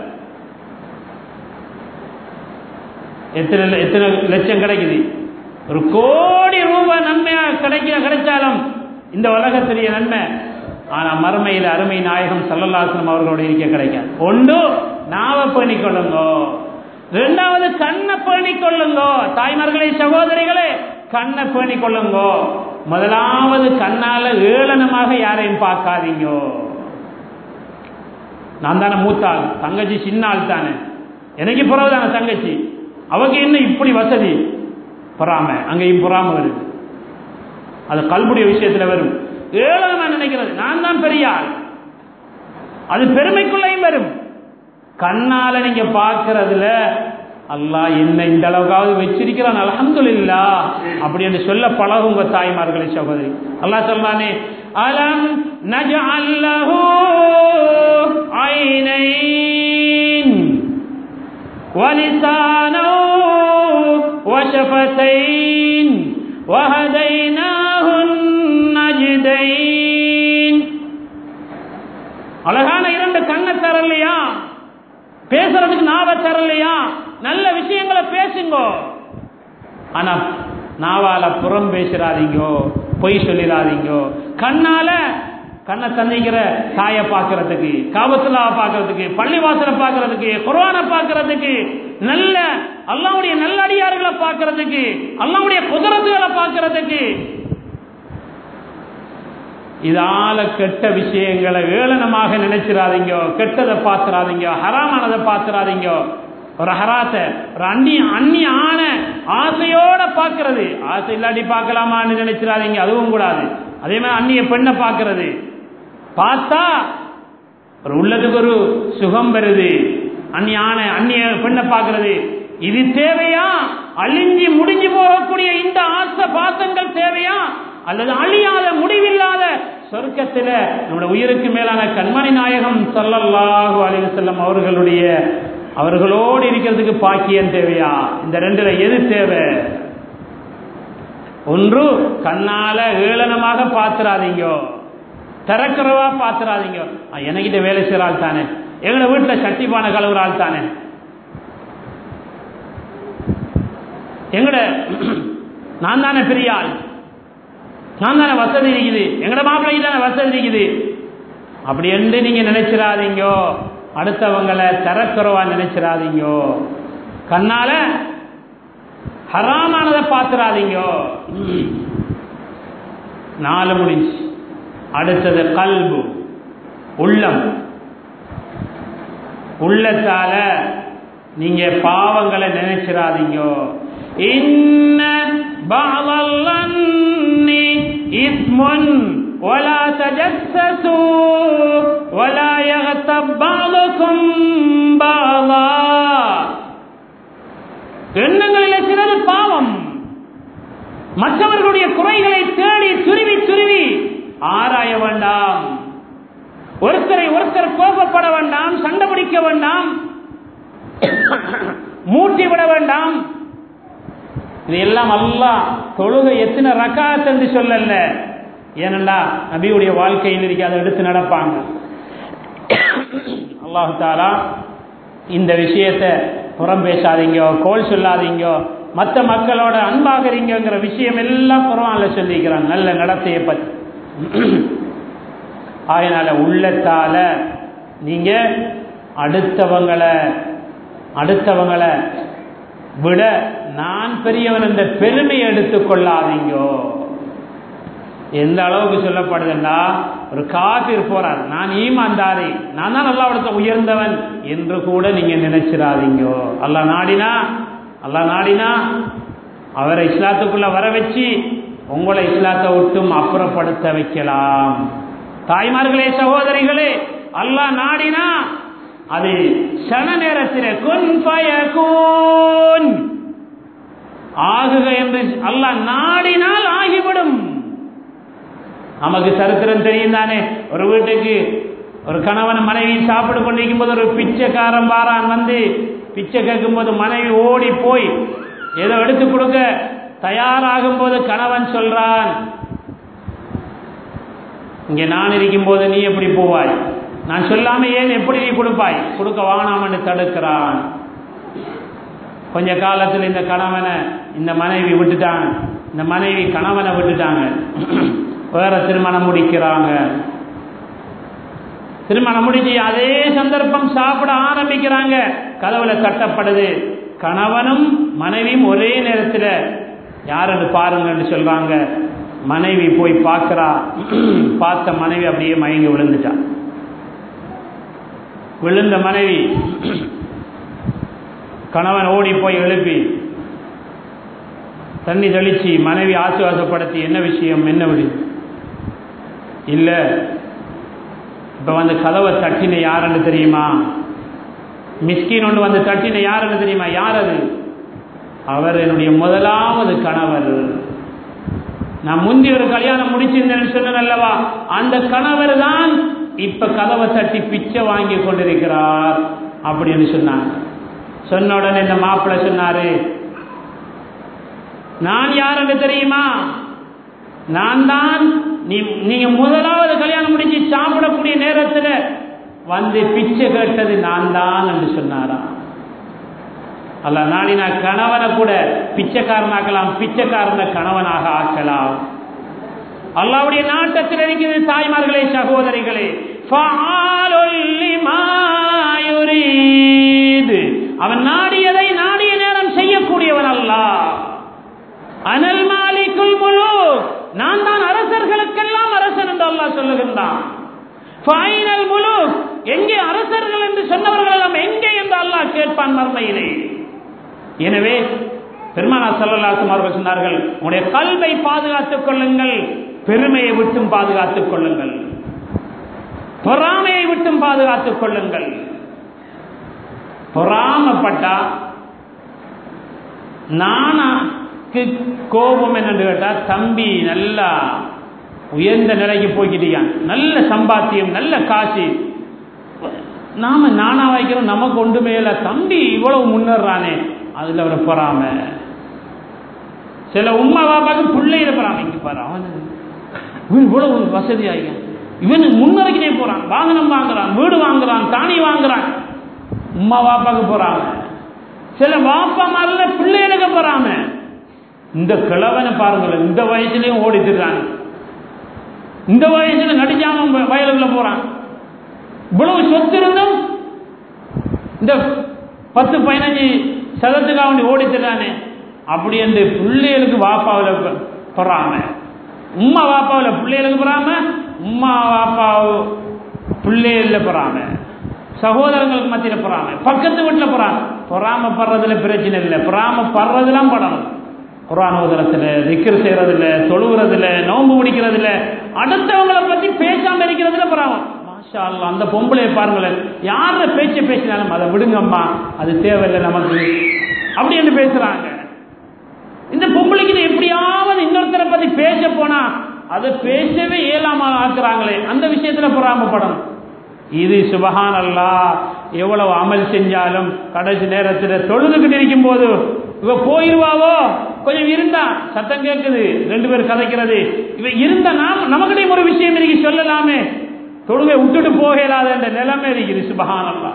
எத்தனை எத்தனை லட்சம் கிடைக்குது ஒரு கோடி ரூபாய் நன்மையா கிடைக்க கிடைச்சாலும் இந்த உலகத்திலேயே நன்மை ஆனா மறுமையில் அருமை நாயகம் சல்லல்லாசனம் அவர்களோட இருக்க கிடைக்காது ஒன்று நாவ பண்ணிக்கொள்ளுங்க ரெண்டாவது கண்ணை பேணிக்கொள்ளுங்க தாய்மார்களே சகோதரிகளே கண்ணை பேணிக்கொள்ளுங்க முதலாவது கண்ணால ஏளனமாக யாரையும் பார்க்காதீங்க நான் தானே மூத்தாள் தங்கச்சி சின்ன ஆள் தானே எனக்கு பிறகுதானே தங்கச்சி அவங்க என்ன இப்படி வசதி பொறாம அங்கேயும் பொறாம வருது அது கல்புடைய விஷயத்துல வரும் ஏழமா நினைக்கிறது நான் தான் பெரிய ஆள் அது பெருமைக்குள்ளையும் வரும் கண்ணால நீங்க பார்க்கறதுல அல்லாஹ் என்ன இந்த அளவுக்காவது வச்சிருக்கிறான் அலமதுல்லா அப்படி என்று சொல்ல பழகும் உங்க தாய்மார்களே சகோதரி அல்லாஹ் சொல்றானே அலம் நஜஅல்லஹு ஐனைன் ولسانا وشفتين وهديناه النجدين அழகான இரண்டு கண்ணை தரலையா பேசுறதுக்கு நாவ தரலையா நல்ல விஷயங்களை பேசுங்க ஆனா நாவால புறம் பேசுறாதீங்கோ பொய் சொல்லிடாதீங்கோ கண்ணால கண்ணை தந்திக்கிற தாயை பார்க்கறதுக்கு காபத்துலா பார்க்கறதுக்கு பள்ளிவாசலை பார்க்கறதுக்கு குர்ஆனை பார்க்கறதுக்கு நல்ல அல்லாவுடைய நல்லடியார்களை பார்க்கறதுக்கு அல்லாவுடைய குதிரத்துகளை பார்க்கறதுக்கு இதால கெட்ட விஷயங்களை ஏளனமாக நினைச்சிடாதீங்க கெட்டதை பார்த்துறாதீங்க ஹராமானதை பார்த்துறாதீங்க ஒரு ஹராத்தை ஒரு அந்நி அந்நிய ஆன ஆசையோட பார்க்கறது ஆசை இல்லாட்டி பார்க்கலாமான்னு நினைச்சிடாதீங்க அதுவும் கூடாது அதே மாதிரி அந்நிய பெண்ணை பார்க்கறது பார்த்தா ஒரு உள்ளத்துக்கு ஒரு சுகம் வருது அந்நிய ஆன அந்நிய பெண்ணை பார்க்கறது இது தேவையா அழிஞ்சி முடிஞ்சு போகக்கூடிய இந்த ஆசை பாசங்கள் தேவையா அல்லது அழியாத முடிவில்லாத சொர்க்கத்தில் நம்முடைய உயிருக்கு மேலான கண்மணி நாயகம் சல்லல்லாஹு அலைஹி செல்லம் அவர்களுடைய அவர்களோடு இருக்கிறதுக்கு பாக்கியம் தேவையா இந்த ரெண்டுல எது தேவை ஒன்று கண்ணால ஏளனமாக பாத்துறாதீங்க திறக்கிறவா பாத்துறாதீங்க எனக்கிட்ட வேலை செய்யற ஆள் தானே எங்களை வீட்டுல சட்டி பானை கழுவுற ஆள் தானே எங்கட நான் தானே பெரிய ஆள் நான் தானே வசதி இருக்குது எங்கட மாப்பிள்ளைக்கு தானே வசதி இருக்குது அப்படி என்று நீங்க நினைச்சிடாதீங்கோ அடுத்தவங்களை திறக்கிறவா நினைச்சிடாதீங்கோ கண்ணால ஹராமானதை பார்த்துறாதீங்கோ நாலு முடிஞ்சு அடுத்தது கல்பு உள்ளம் உள்ளத்தால நீங்க பாவங்களை நினைச்சிடாதீங்கோ இன்ன பாவல்லன்னி இஸ்முன் ولا تجسسوا ولا يغتب بعضكم بعضا எண்ணங்களில் சிலது பாவம் மற்றவர்களுடைய குறைகளை தேடி துருவி துருவி ஆராய வேண்டாம் ஒருத்தரை ஒருத்தர் கோபப்பட வேண்டாம் சண்டை பிடிக்க வேண்டாம் மூட்டி விட வேண்டாம் இது எல்லாம் அல்லாஹ் தொழுகை எத்தனை ரக்காத் என்று சொல்லல ஏனண்டா நபியுடைய வாழ்க்கையில் இருக்க அதை எடுத்து நடப்பாங்க அல்லாஹு தாலா இந்த விஷயத்தை புறம் பேசாதீங்க கோல் சொல்லாதீங்க மற்ற மக்களோட அன்பாக இருங்கிற விஷயம் எல்லாம் குரவான்ல சொல்லிக்கிறான் நல்ல நடத்தையை பற்றி அதனால உள்ளத்தால நீங்க அடுத்தவங்களை அடுத்தவங்களை விட நான் பெரியவன் என்ற பெருமை எடுத்துக் கொள்ளாதீங்கோ எந்த அளவுக்கு சொல்லப்படுதுன்னா ஒரு காபிர் போறார் நான் ஈமான்தாரி நான் தான் நல்லா இடத்த உயர்ந்தவன் என்று கூட நீங்க நினைச்சிடாதீங்கோ அல்லா நாடினா அல்லா நாடினா அவரை இஸ்லாத்துக்குள்ள வர வச்சு உங்களை இஸ்லாத்தை விட்டும் அப்புறப்படுத்த வைக்கலாம் தாய்மார்களே சகோதரிகளே அல்லாஹ் நாடினா அது சன நேரத்தில் குன் ஃபயகூன் ஆகுக என்று அல்லாஹ் நாடினால் ஆகிவிடும் நமக்கு சரித்திரம் தெரியும் தானே ஒரு வீட்டுக்கு ஒரு கணவன் மனைவி சாப்பிட்டு கொண்டிருக்கும் போது ஒரு பிச்சைக்காரன் வாரான் வந்து பிச்சை கேட்கும் போது மனைவி ஓடி போய் ஏதோ எடுத்து கொடுக்க தயாராகும் போது கணவன் சொல்றான் இங்கே நான் இருக்கும் போது நீ எப்படி போவாய் நான் சொல்லாம ஏன் எப்படி நீ கொடுப்பாய் கொடுக்க வானாமன்னு தடுக்கிறான் கொஞ்ச காலத்தில் இந்த கணவனை இந்த மனைவி விட்டுட்டாங்க இந்த மனைவி கணவனை விட்டுட்டாங்க வேற திருமணம் முடிக்கிறாங்க திருமணம் முடிச்சு அதே சந்தர்ப்பம் சாப்பிட ஆரம்பிக்கிறாங்க கதவுல தட்டப்படுது கணவனும் மனைவியும் ஒரே நேரத்தில் யாருன்னு பாருங்கன்னு சொல்றாங்க மனைவி போய் பார்க்கிறா பார்த்த மனைவி அப்படியே மயங்கி விழுந்துட்டா விழுந்த மனைவி கணவன் ஓடி போய் எழுப்பி தண்ணி தெளிச்சு மனைவி ஆசுவாசப்படுத்தி என்ன விஷயம் என்ன விடு இல்ல இப்ப வந்து கதவை தட்டின யாருன்னு தெரியுமா மிஸ்கின் ஒன்று வந்து தட்டின யாருன்னு தெரியுமா யார் அது அவர் என்னுடைய முதலாவது கணவர் நான் முந்தி ஒரு கல்யாணம் முடிச்சிருந்தேன்னு சொன்னேன் அல்லவா அந்த கணவர் தான் இப்ப கதவை தட்டி பிச்சை வாங்கி கொண்டிருக்கிறார் அப்படின்னு சொன்னாங்க சொன்ன உடனே இந்த மாப்பிள்ளை சொன்னாரு நான் யாருன்னு தெரியுமா நான் தான் நீ நீங்க முதலாவது கல்யாணம் முடிச்சு சாப்பிடக்கூடிய நேரத்தில் வந்து பிச்சை கேட்டது நான் தான் என்று சொன்னாராம் அல்ல நாடினா கணவனை கூட பிச்சைக்காரனாக்கலாம் பிச்சைக்காரனை கணவனாக ஆக்கலாம் அல்லாவுடைய நாட்டத்தில் இருக்கிறது தாய்மார்களே சகோதரிகளே அவன் நாடியதை நாடிய நேரம் செய்யக்கூடியவன் அல்ல அனல் மாலிக்குள் முழு நான் தான் அரசர்களுக்கெல்லாம் அரசன் என்று அல்லாஹ் சொல்லுகின்றான் ஃபைனல் முழு எங்கே அரசர்கள் என்று சொன்னவர்கள் எல்லாம் எங்கே என்று அல்லாஹ் கேட்பான் மர்மையிலே எனவே பெருமானா சல்லல்லாசும் அவர்கள் சொன்னார்கள் உங்களுடைய கல்வை பாதுகாத்துக் கொள்ளுங்கள் பெருமையை விட்டும் பாதுகாத்துக் கொள்ளுங்கள் பொறாமையை விட்டும் பாதுகாத்துக் கொள்ளுங்கள் பொறாமப்பட்டா நானாக்கு கோபம் என்னன்னு கேட்டா தம்பி நல்லா உயர்ந்த நிலைக்கு போய்கிட்டியான் நல்ல சம்பாத்தியம் நல்ல காசு நாம நானா வைக்கிறோம் நமக்கு ஒன்றுமே இல்லை தம்பி இவ்வளவு முன்னேறானே அதுல அவரை பொறாம சில உமா பாப்பாக்கு பிள்ளையில பொறாம இங்க பாரு அவன் இவன் இவ்வளவு வசதி ஆகிய இவன் முன்னரைக்கினே போறான் வாகனம் வாங்குறான் வீடு வாங்குறான் தானி வாங்குறான் உமா பாப்பாக்கு போறாங்க சில வாப்பா மாதிரில பிள்ளைகளுக்கு போறாம இந்த கிழவனை பாருங்களேன் இந்த வயசுலயும் ஓடித்துறாங்க இந்த வயசுல நடிச்சாம வயலுக்குள்ள போறான் இவ்வளவு சொத்து இருந்தும் இந்த பத்து பதினஞ்சு சதத்துக்காக வேண்டி ஓடித்துறானே அப்படி என்று பிள்ளைகளுக்கு வாப்பாவில் பொறாம உம்மா வாப்பாவில் பிள்ளைகளுக்கு பொறாம உம்மா வாப்பா பிள்ளைகள பொறாம சகோதரங்களுக்கு மத்தியில் பொறாம பக்கத்து வீட்டில் பொறாம பொறாமப்படுறதுல பிரச்சனை இல்லை பொறாமப்படுறதுலாம் படணும் குரான் ஓதுறதுல திக்கர் செய்யறதுல தொழுகிறதுல நோம்பு முடிக்கிறதுல அடுத்தவங்களை பத்தி பேசாம இருக்கிறதுல பொறாமம் மாஷா அல்லாஹ், அந்த பொம்பளைய பாருங்களேன் யார பேச்ச பேசினாலும் அதை விடுங்கம்மா அது தேவையில்லை நமக்கு அப்படி என்று பேசுறாங்க இந்த பொம்பளைக்கு இது எப்படியாவது இன்னொருத்தரை பத்தி பேச போனா அதை பேசவே இயலாம ஆக்குறாங்களே அந்த விஷயத்துல பொறாமப்படணும் இது சுபஹான் அல்லா எவ்வளவு அமல் செஞ்சாலும் கடைசி நேரத்தில் தொழுதுகிட்டு இருக்கும் போது இவ போயிருவாவோ கொஞ்சம் இருந்தா சத்தம் கேட்குது ரெண்டு பேர் கதைக்கிறது இவ இருந்தா நாம் நமக்கிட்டையும் ஒரு விஷயம் இருக்கு சொல்லலாமே தொழுகை விட்டுட்டு போகலாத என்ற நிலைமை இருக்குது சுபஹான் அல்லா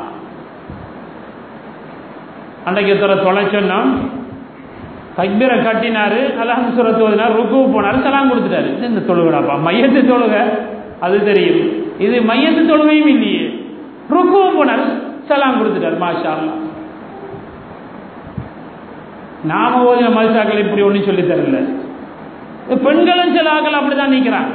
அன்றைக்கு ஒருத்தரை தொலை சொன்னோம் தக்பீரை கட்டினாரு அலஹம் சுரத்து ஓதினார் ருக்கு போனாரு சலாம் கொடுத்துட்டாரு இது இந்த தொழுகடாப்பா மையத்து தொழுக அது தெரியும் இது மையத்து தொழுகையும் இல்லையே ருக்கு போனார் சலாம் கொடுத்துட்டாரு மாஷா அல்லாஹ். நாம ஓதின மதுசாக்கள் இப்படி ஒன்றும் சொல்லி தரல இது பெண்களும் சில ஆக்கள் அப்படிதான் நிற்கிறாங்க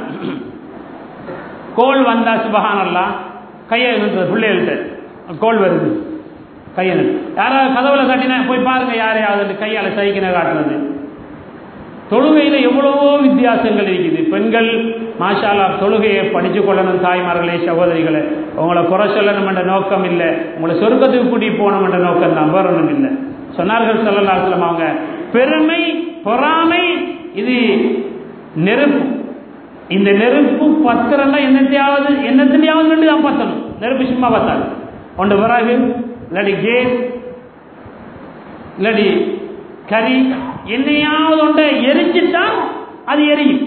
கோல் வந்தா சுபஹானல்லாம் கையை நிறுத்துறது பிள்ளைகள்கிட்ட கோல் வருது கையை நிறுத்து யாராவது கதவுல கட்டினா போய் பாருங்க யாரையாவது கையால சைக்கின காட்டுறது தொழுகையில் எவ்வளவோ வித்தியாசங்கள் இருக்குது பெண்கள் மாஷாலா தொழுகையை படித்து கொள்ளணும் தாய்மார்களே சகோதரிகளே உங்களை குறை சொல்லணும் என்ற நோக்கம் இல்லை உங்களை சொர்க்கத்துக்கு கூட்டிட்டு போகணும் என்ற நோக்கம் தான் வரணும் இல்லை சொன்னார்கள் சொல்லலாம் அவங்க பெருமை பொறாமை இது நெருப்பு இந்த நெருப்பு பத்திரம்னா என்னத்தையாவது என்னத்திலையாவது நின்று தான் பத்தணும் நெருப்பு சும்மா பத்தாது ஒன்று விறகு இல்லாடி கேஸ் இல்லாடி கறி என்னையாவது ஒன்றை எரிச்சுட்டால் அது எரியும்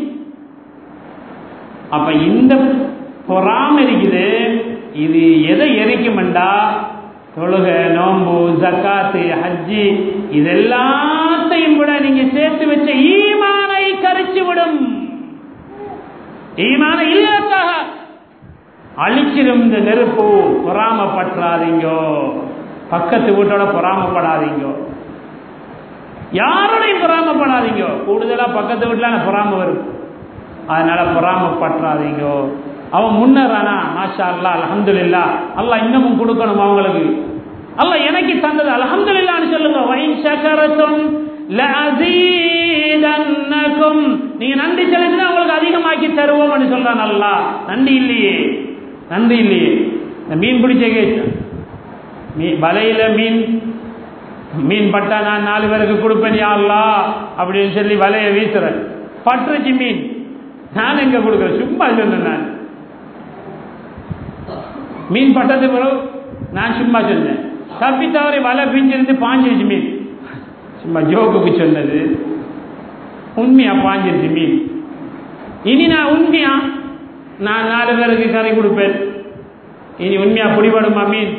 அப்ப இந்த பொறாம இருக்குது இது எதை எரிக்குமெண்டா தொழுக நோம்பு ஜக்காத்து ஹஜ்ஜி இதெல்லாத்தையும் விட நீங்க சேர்த்து வச்ச ஈமானை கரிச்சு விடும் ஈமான இல்லத்தாக அழிச்சிடும் இந்த நெருப்பு பொறாமப்பற்றாதீங்கோ பக்கத்து வீட்டோட பொறாமப்படாதீங்கோ யாரோடையும் பொறாமப்படாதீங்க கூடுதலா பக்கத்து வீட்டுல பொறாம வரும் அதனால பொறாமப்பற்றாதீங்கோ அவன் முன்னேறானா மாஷா அல்லா அலமதுல்லா அல்லா இன்னமும் கொடுக்கணும் அவங்களுக்கு அல்ல எனக்கு தந்தது அலமதுல்லான்னு சொல்லுங்க வைன் சக்கரத்தும் லஅஸீதன்னகும் நீங்க நன்றி செலுத்தினா உங்களுக்கு அதிகமாக்கி தருவோம்னு சொல்றான் அல்லா நன்றி இல்லையே நன்றி இல்லையே இந்த மீன் பிடிச்ச கேஸ் மீ வலையில மீன் மீன் பட்டா நான் நாலு பேருக்கு கொடுப்பேன் யா அல்லா அப்படின்னு சொல்லி வலையை வீசுறேன் பட்டுருச்சு மீன் நான் எங்க கொடுக்குறேன் சும்மா சொன்னேன் நான் மீன் பட்டது பிறகு நான் சும்மா சொன்னேன் தப்பி தவறி வலை பிஞ்சிருந்து பாஞ்சிருச்சு மீன் சும்மா ஜோக்குக்கு சொன்னது உண்மையா பாஞ்சிருச்சு மீன் இனி நான் உண்மையா நான் நாலு பேருக்கு கறி கொடுப்பேன் இனி உண்மையா பிடிபடுமா மீன்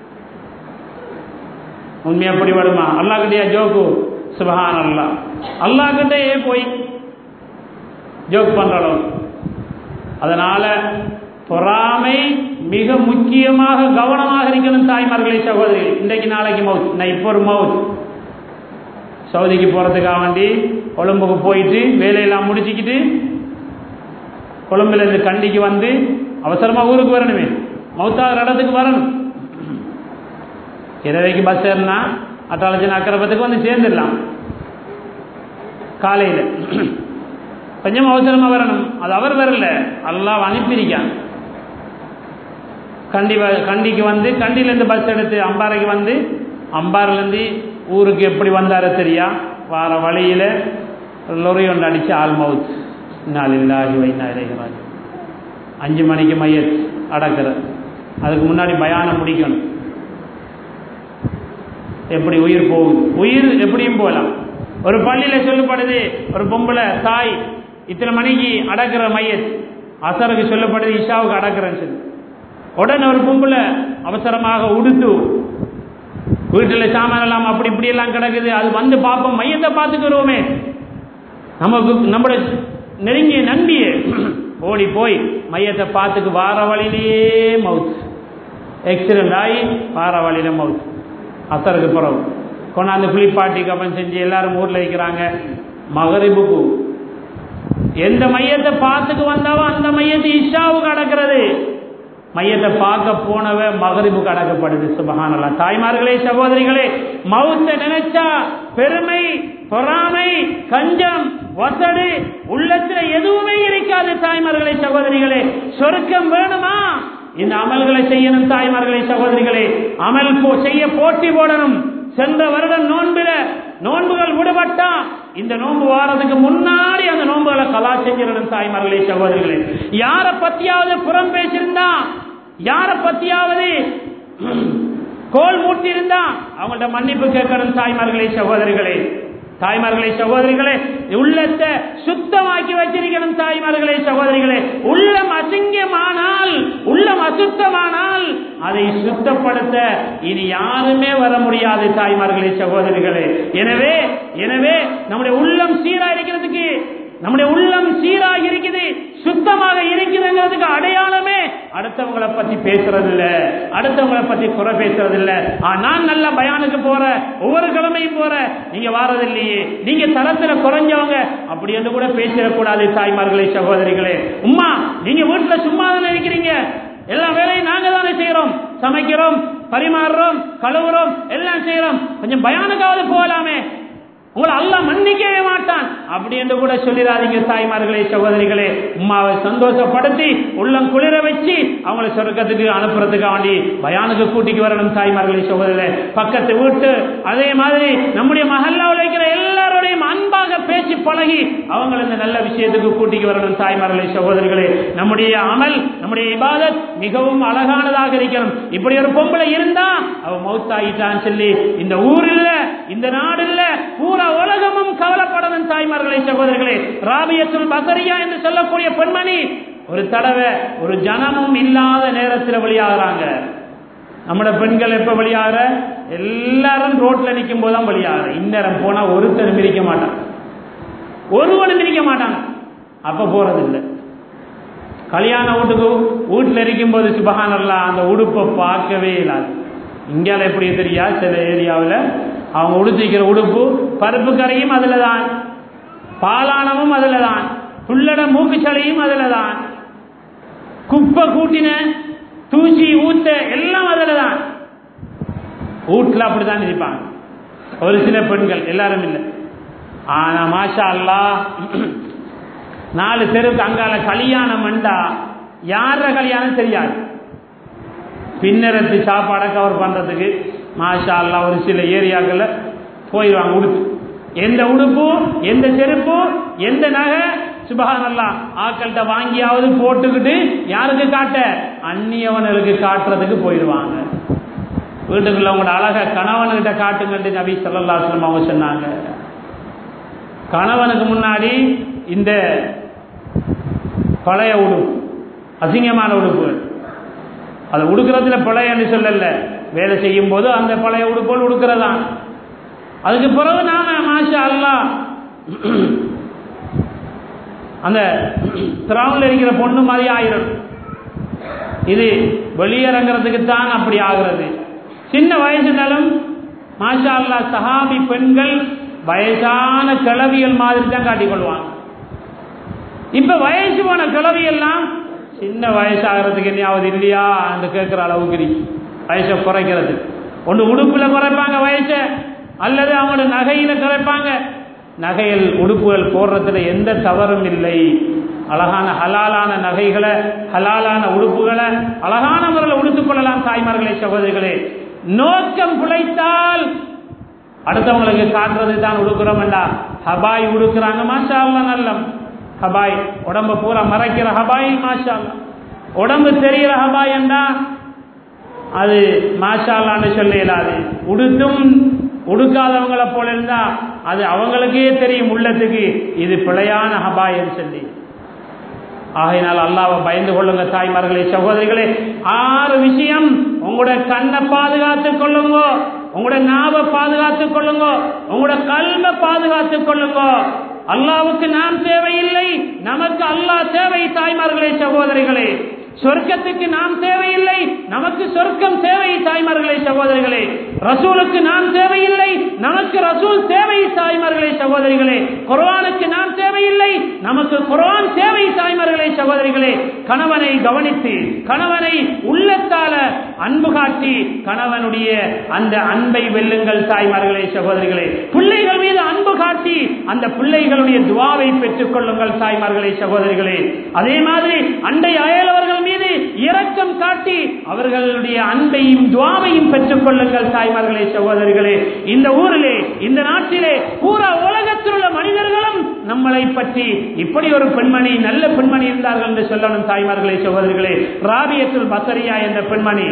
உண்மையா பிடிபடுமா அல்லா கிட்டயா ஜோக்கு சுபஹான் அல்லா அல்லா கிட்டே போய் ஜோக் பண்ற அளவு அதனால பொறாமை மிக முக்கியமாக கவனமாக இருக்கணும் தாய்மார்களே சகோதரிகள் இன்றைக்கு நாளைக்கு மவுத் நான் இப்போ ஒரு மவுத் சவுதிக்கு போகிறதுக்காக வேண்டி கொழும்புக்கு போயிட்டு வேலையெல்லாம் முடிச்சுக்கிட்டு கொழும்புல இருந்து கண்டிக்கு வந்து அவசரமாக ஊருக்கு வரணுமே மவுத்தாகிற இடத்துக்கு வரணும் இரவைக்கு பஸ் ஏறினா அட்டாலஜன் அக்கரபத்துக்கு வந்து சேர்ந்துடலாம் காலையில் கொஞ்சம் அவசரமாக வரணும் அது அவர் வரல அல்லாஹ் அனுப்பியிருக்கான் கண்டி கண்டிக்கு வந்து கண்டிலேருந்து பஸ் எடுத்து அம்பாறைக்கு வந்து அம்பாரிலேருந்து ஊருக்கு எப்படி வந்தார தெரியா வார வழியில் லொரி ஒன்று அடித்து ஆல் மவுத் நாளில்லாஹி வைனா இறைகிறார் அஞ்சு மணிக்கு மையத் அடக்கிற அதுக்கு முன்னாடி பயானம் முடிக்கணும் எப்படி உயிர் போகுது உயிர் எப்படியும் போகலாம் ஒரு பள்ளியில் சொல்லப்படுது ஒரு பொம்பளை தாய் இத்தனை மணிக்கு அடக்கிற மையத் அசருக்கு சொல்லப்படுது இஷாவுக்கு அடக்கிறேன்னு சொல்லி உடனே ஒரு பொம்பளை அவசரமாக உடுத்து வீட்டில் சாமான் எல்லாம் அப்படி இப்படி எல்லாம் கிடக்குது அது வந்து பார்ப்போம் மையத்தை பார்த்துக்கிறோமே நமக்கு நம்மளோட நெருங்கிய நண்பியே ஓடி போய் மையத்தை பார்த்துக்கு வார வழியிலேயே மவுத் எக்ஸிடென்ட் ஆகி வார வழியில மவுத் அசருக்கு பிறகு கொண்டாந்து குளிப்பாட்டி கப்பன் செஞ்சு எல்லாரும் ஊரில் வைக்கிறாங்க மகரிபுக்கு எந்த மையத்தை பார்த்துக்கு வந்தாவோ அந்த மையத்தை இஷாவுக்கு அடக்கிறது மையத்தை பார்க்க போனவ மகரிபுக்கு அடக்கப்படுது சுபகானல்லா தாய்மார்களே சகோதரிகளே மவுத்த நினைச்சா பெருமை பொறாமை கஞ்சம் வசடு உள்ளத்துல எதுவுமே இருக்காது தாய்மார்களே சகோதரிகளே சொருக்கம் வேணுமா இந்த அமல்களை செய்யணும் தாய்மார்களே சகோதரிகளே அமல் செய்ய போட்டி போடணும் சென்ற வருடம் நோன்பில நோன்புகள் விடுபட்டா இந்த நோன்பு வாரத்துக்கு முன்னாடி அந்த நோன்புகளை கலா செஞ்சிடணும் தாய்மார்களே சகோதரிகளே யார பத்தியாவது புறம் பேசியிருந்தா யார பத்தியாவது கோல் மூட்டியிருந்தா அவங்கள்ட்ட மன்னிப்பு கேட்கணும் தாய்மார்களே சகோதரிகளே தாய்மார்களே சகோதரிகளே உள்ளத்தை சுத்தமாக்கி வச்சிருக்கணும் தாய்மார்களே சகோதரிகளே உள்ளம் அசிங்கமானால் உள்ளம் அசுத்தமானால் அதை சுத்தப்படுத்த இனி யாருமே வர முடியாது தாய்மார்களே சகோதரிகளே எனவே எனவே நம்முடைய உள்ளம் சீரா இருக்கிறதுக்கு நம்முடைய உள்ளம் சீராக இருக்குது சுத்தமாக இருக்குதுங்கிறதுக்கு அடையாளமே அடுத்தவங்களை பத்தி பேசுறது இல்ல அடுத்தவங்களை பத்தி குறை பேசுறது இல்ல நான் நல்ல பயானுக்கு போற ஒவ்வொரு கிழமையும் போற நீங்க வாரது இல்லையே நீங்க தரத்துல குறைஞ்சவங்க அப்படி என்று கூட பேசிடக்கூடாது தாய்மார்களே சகோதரிகளே உமா நீங்க வீட்டுல சும்மா தானே இருக்கிறீங்க எல்லா வேலையும் நாங்க தானே செய்யறோம் சமைக்கிறோம் பரிமாறுறோம் கழுவுறோம் எல்லாம் செய்யறோம் கொஞ்சம் பயானுக்காவது போகலாமே உங்களை அல்லாஹ் மன்னிக்கவே மாட்டான் அப்படி என்று கூட சொல்லிடாதீங்க தாய்மார்களே சகோதரிகளே உமாவை சந்தோஷப்படுத்தி உள்ளம் குளிர வச்சு அவங்களை சொர்க்கத்துக்கு அனுப்புறதுக்கு வேண்டி பயானுக்கு கூட்டிக்கு வரணும் தாய்மார்களே சகோதரர்களே பக்கத்து வீட்டு அதே மாதிரி நம்முடைய மகல்லாவில் இருக்கிற எல்லாரோடையும் அன்பாக பேசி பழகி அவங்களை இந்த நல்ல விஷயத்துக்கு கூட்டிக்கு வரணும் தாய்மார்களே சகோதரிகளே நம்முடைய அமல் நம்முடைய இபாதத் மிகவும் அழகானதாக இருக்கணும் இப்படி ஒரு பொம்பளை இருந்தா அவ மௌத்தாயிட்டான்னு சொல்லி இந்த ஊர் இல்ல இந்த நாடு இல்ல பூரா உலகமும் கவலைப்படணும் தாய்மார்களே சகோதரர்களே ராபியத்துல் பசரியா என்று சொல்லக்கூடிய பெண்மணி ஒரு தடவை ஒரு ஜனமும் இல்லாத நேரத்தில் வெளியாகிறாங்க நம்மட பெண்கள் எப்ப வெளியாகிற எல்லாரும் ரோட்ல நிற்கும் போதுதான் வெளியாகிற இந்நேரம் போனா ஒருத்தரும் மிதிக்க மாட்டான் ஒருவனும் மிதிக்க மாட்டாங்க அப்ப போறது இல்லை கல்யாண வீட்டுக்கு வீட்டில் இருக்கும்போது சுபகானல்லா அந்த உடுப்பை பார்க்கவே இல்லாது இந்தியாவில் எப்படி தெரியா சில ஏரியாவில் அவங்க உடுத்திக்கிற உடுப்பு பருப்பு கரையும் அதில் தான் பாலானமும் அதில் தான் புல்லட மூக்குச்சலையும் அதில் தான் குப்பை கூட்டின தூசி ஊத்த எல்லாம் அதில் தான் வீட்டில் அப்படித்தான் இருப்பாங்க ஒரு சில பெண்கள் எல்லாரும் இல்லை ஆனா மாஷா அல்லா நாலு தெருவுக்கு அங்கால கல்யாணம் வந்தா யார கல்யாணம் தெரியாது பின்னரத்து சாப்பாடை கவர் பண்றதுக்கு மாஷா அல்லா ஒரு சில ஏரியாக்கள்ல போயிடுவாங்க உடுப்பு எந்த உடுப்பு எந்த செருப்பு எந்த நகை சுபகானல்லா ஆக்கள்கிட்ட வாங்கியாவது போட்டுக்கிட்டு யாருக்கு காட்ட அந்நியவனுக்கு காட்டுறதுக்கு போயிடுவாங்க வீட்டுக்குள்ள உங்களோட அழக கணவன்கிட்ட காட்டுங்கன்னு நபி சொல்லல்லா சொல்லம் அவங்க சொன்னாங்க கணவனுக்கு முன்னாடி இந்த பழைய உடுப்பு அசிங்கமான உடுப்பு அதை உடுக்கிறதுல பழையன்னு சொல்லல வேலை செய்யும் போது அந்த பழைய உடுப்போல் உடுக்கிறதா அதுக்கு பிறகு நாம மாஷா அல்லா அந்த திராவில் இருக்கிற பொண்ணு மாதிரி ஆயிரும் இது வெளியிறங்கிறதுக்கு தான் அப்படி ஆகிறது சின்ன வயசுனாலும் மாஷா அல்லா சஹாபி பெண்கள் வயசான கிளவியல் மாதிரி தான் காட்டிக்கொள்வாங்க இப்ப வயசு போன கிளவியெல்லாம் சின்ன வயசாகிறதுக்கு என்னையாவது இல்லையா என்று கேட்கிற அளவுக்கு இருக்கு வயசை குறைக்கிறது ஒன்று உடுப்புல குறைப்பாங்க வயசை அல்லது அவங்களோட நகையில குறைப்பாங்க நகையில் உடுப்புகள் போடுறதுல எந்த தவறும் இல்லை அழகான ஹலாலான நகைகளை ஹலாலான உடுப்புகளை அழகான முறையில் உடுத்துக் கொள்ளலாம் தாய்மார்களே சகோதரிகளே நோக்கம் பிழைத்தால் அடுத்தவங்களுக்கு காட்டுறது தான் உடுக்கிறோம் ஹபாய் உடுக்கிறாங்க மாஷா அல்லா நல்லம் ஹபாய் உடம்ப பூரா மறைக்கிற ஹபாய் மாஷா உடம்பு தெரிகிற ஹபாய் என்றா அது மாஷாலான்னு சொல்ல இயலாது உடுத்தும் உடுக்காதவங்களை போல இருந்தா அது அவங்களுக்கே தெரியும் உள்ளத்துக்கு இது பிழையான ஹபாயம் சொல்லி ஆகையினால் அல்லாவை பயந்து கொள்ளுங்க தாய்மார்களே சகோதரிகளே ஆறு விஷயம் உங்களோட கண்ணை பாதுகாத்துக் கொள்ளுங்க உங்களோட நாவை பாதுகாத்துக் கொள்ளுங்க உங்களோட கல்வை பாதுகாத்துக் கொள்ளுங்க அல்லாவுக்கு நாம் தேவையில்லை நமக்கு அல்லாஹ் தேவை தாய்மார்களே சகோதரிகளே சொர்க்கத்துக்கு நாம் தேவையில்லை நமக்கு சொர்க்கம் தேவை தாய்மார்களே சகோதரிகளே ரசூலுக்கு நாம் தேவையில்லை நமக்கு ரசூல் தேவை தாய்மார்களே சகோதரிகளே குர்ஆனுக்கு நாம் தேவையில்லை நமக்கு குர்ஆன் தேவை தாய்மார்களே சகோதரிகளே கணவனை கவனித்து கணவனை உள்ளத்தால அன்பு காட்டி கணவனுடைய அந்த அன்பை வெல்லுங்கள் தாய்மார்களே சகோதரிகளே பிள்ளைகள் மீது அன்பு காட்டி அந்த பிள்ளைகளுடைய துவாவை பெற்றுக் கொள்ளுங்கள் தாய்மார்களே சகோதரிகளே அதே மாதிரி அண்டை அயலவர்கள் மீது இரக்கம் காட்டி அவர்களுடைய அன்பையும் துவாவையும் பெற்றுக் கொள்ளுங்கள் தாய்மார்களே சகோதரிகளே இந்த ஊரிலே இந்த நாட்டிலே பூரா உலகத்தில் உள்ள மனிதர்களும் நம்மளை பற்றி இப்படி ஒரு பெண்மணி நல்ல பெண்மணி இருந்தார்கள் என்று சொல்லணும் தாய்மார்களே சகோதரிகளே ராபியத்துல் பசரியா என்ற பெண்மணி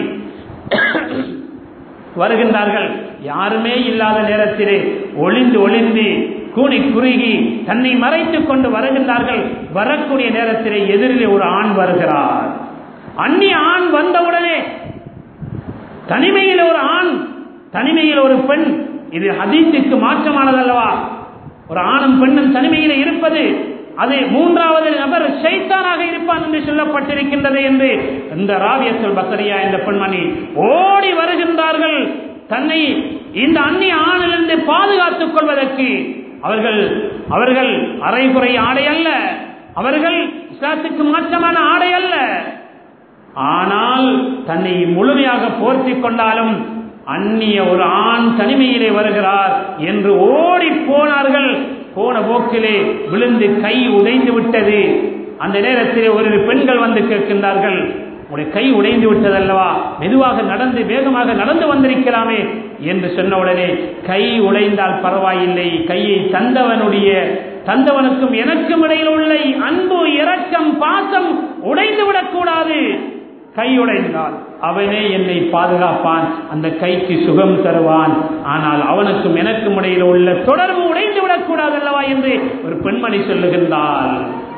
வருகின்றார்கள் யாருமே இல்லாத நேரத்திலே ஒளிந்து ஒளிந்து கூணி குறுகி தன்னை மறைத்துக் கொண்டு வருகின்றார்கள் வரக்கூடிய நேரத்திலே எதிரிலே ஒரு ஆண் வருகிறார் அந்நிய ஆண் வந்தவுடனே தனிமையில் ஒரு ஆண் தனிமையில் ஒரு பெண் இது ஹதீஸுக்கு மாற்றமானது அல்லவா ஒரு ஆணும் பெண்ணும் தனிமையில் இருப்பது அது மூன்றாவது நபர் ஷைத்தானாக இருப்பான் என்று சொல்லப்பட்டிருக்கின்றது என்று இந்த ராவியத்தில் பசரியா என்ற பெண்மணி ஓடி வருகின்றார்கள் தன்னை இந்த அந்நிய ஆணிலிருந்து பாதுகாத்துக் கொள்வதற்கு அவர்கள் அவர்கள் அரைகுறை ஆடை அல்ல அவர்கள் இஸ்லாத்துக்கு மாற்றமான ஆடை அல்ல ஆனால் தன்னை முழுமையாக போர்த்தி கொண்டாலும் அந்நிய ஒரு ஆண் தனிமையிலே வருகிறார் என்று ஓடி போனார்கள் போன போக்கிலே விழுந்து கை உடைந்து விட்டது அந்த நேரத்திலே ஒரு பெண்கள் வந்து கேட்கின்றார்கள் உடைய கை உடைந்து விட்டதல்லவா மெதுவாக நடந்து வேகமாக நடந்து வந்திருக்கலாமே என்று சொன்ன உடனே கை உடைந்தால் பரவாயில்லை கையை தந்தவனுடைய தந்தவனுக்கும் எனக்கும் இடையில் உள்ள அன்பு இரக்கம் பாசம் உடைந்து விடக்கூடாது கை உடைந்தால் அவனே என்னை பாதுகாப்பான் அந்த கைக்கு சுகம் தருவான் ஆனால் அவனுக்கும் எனக்கும் இடையில் உள்ள தொடர்பு உடைந்து விடக்கூடாது அல்லவா என்று ஒரு பெண்மணி சொல்லுகின்றாள்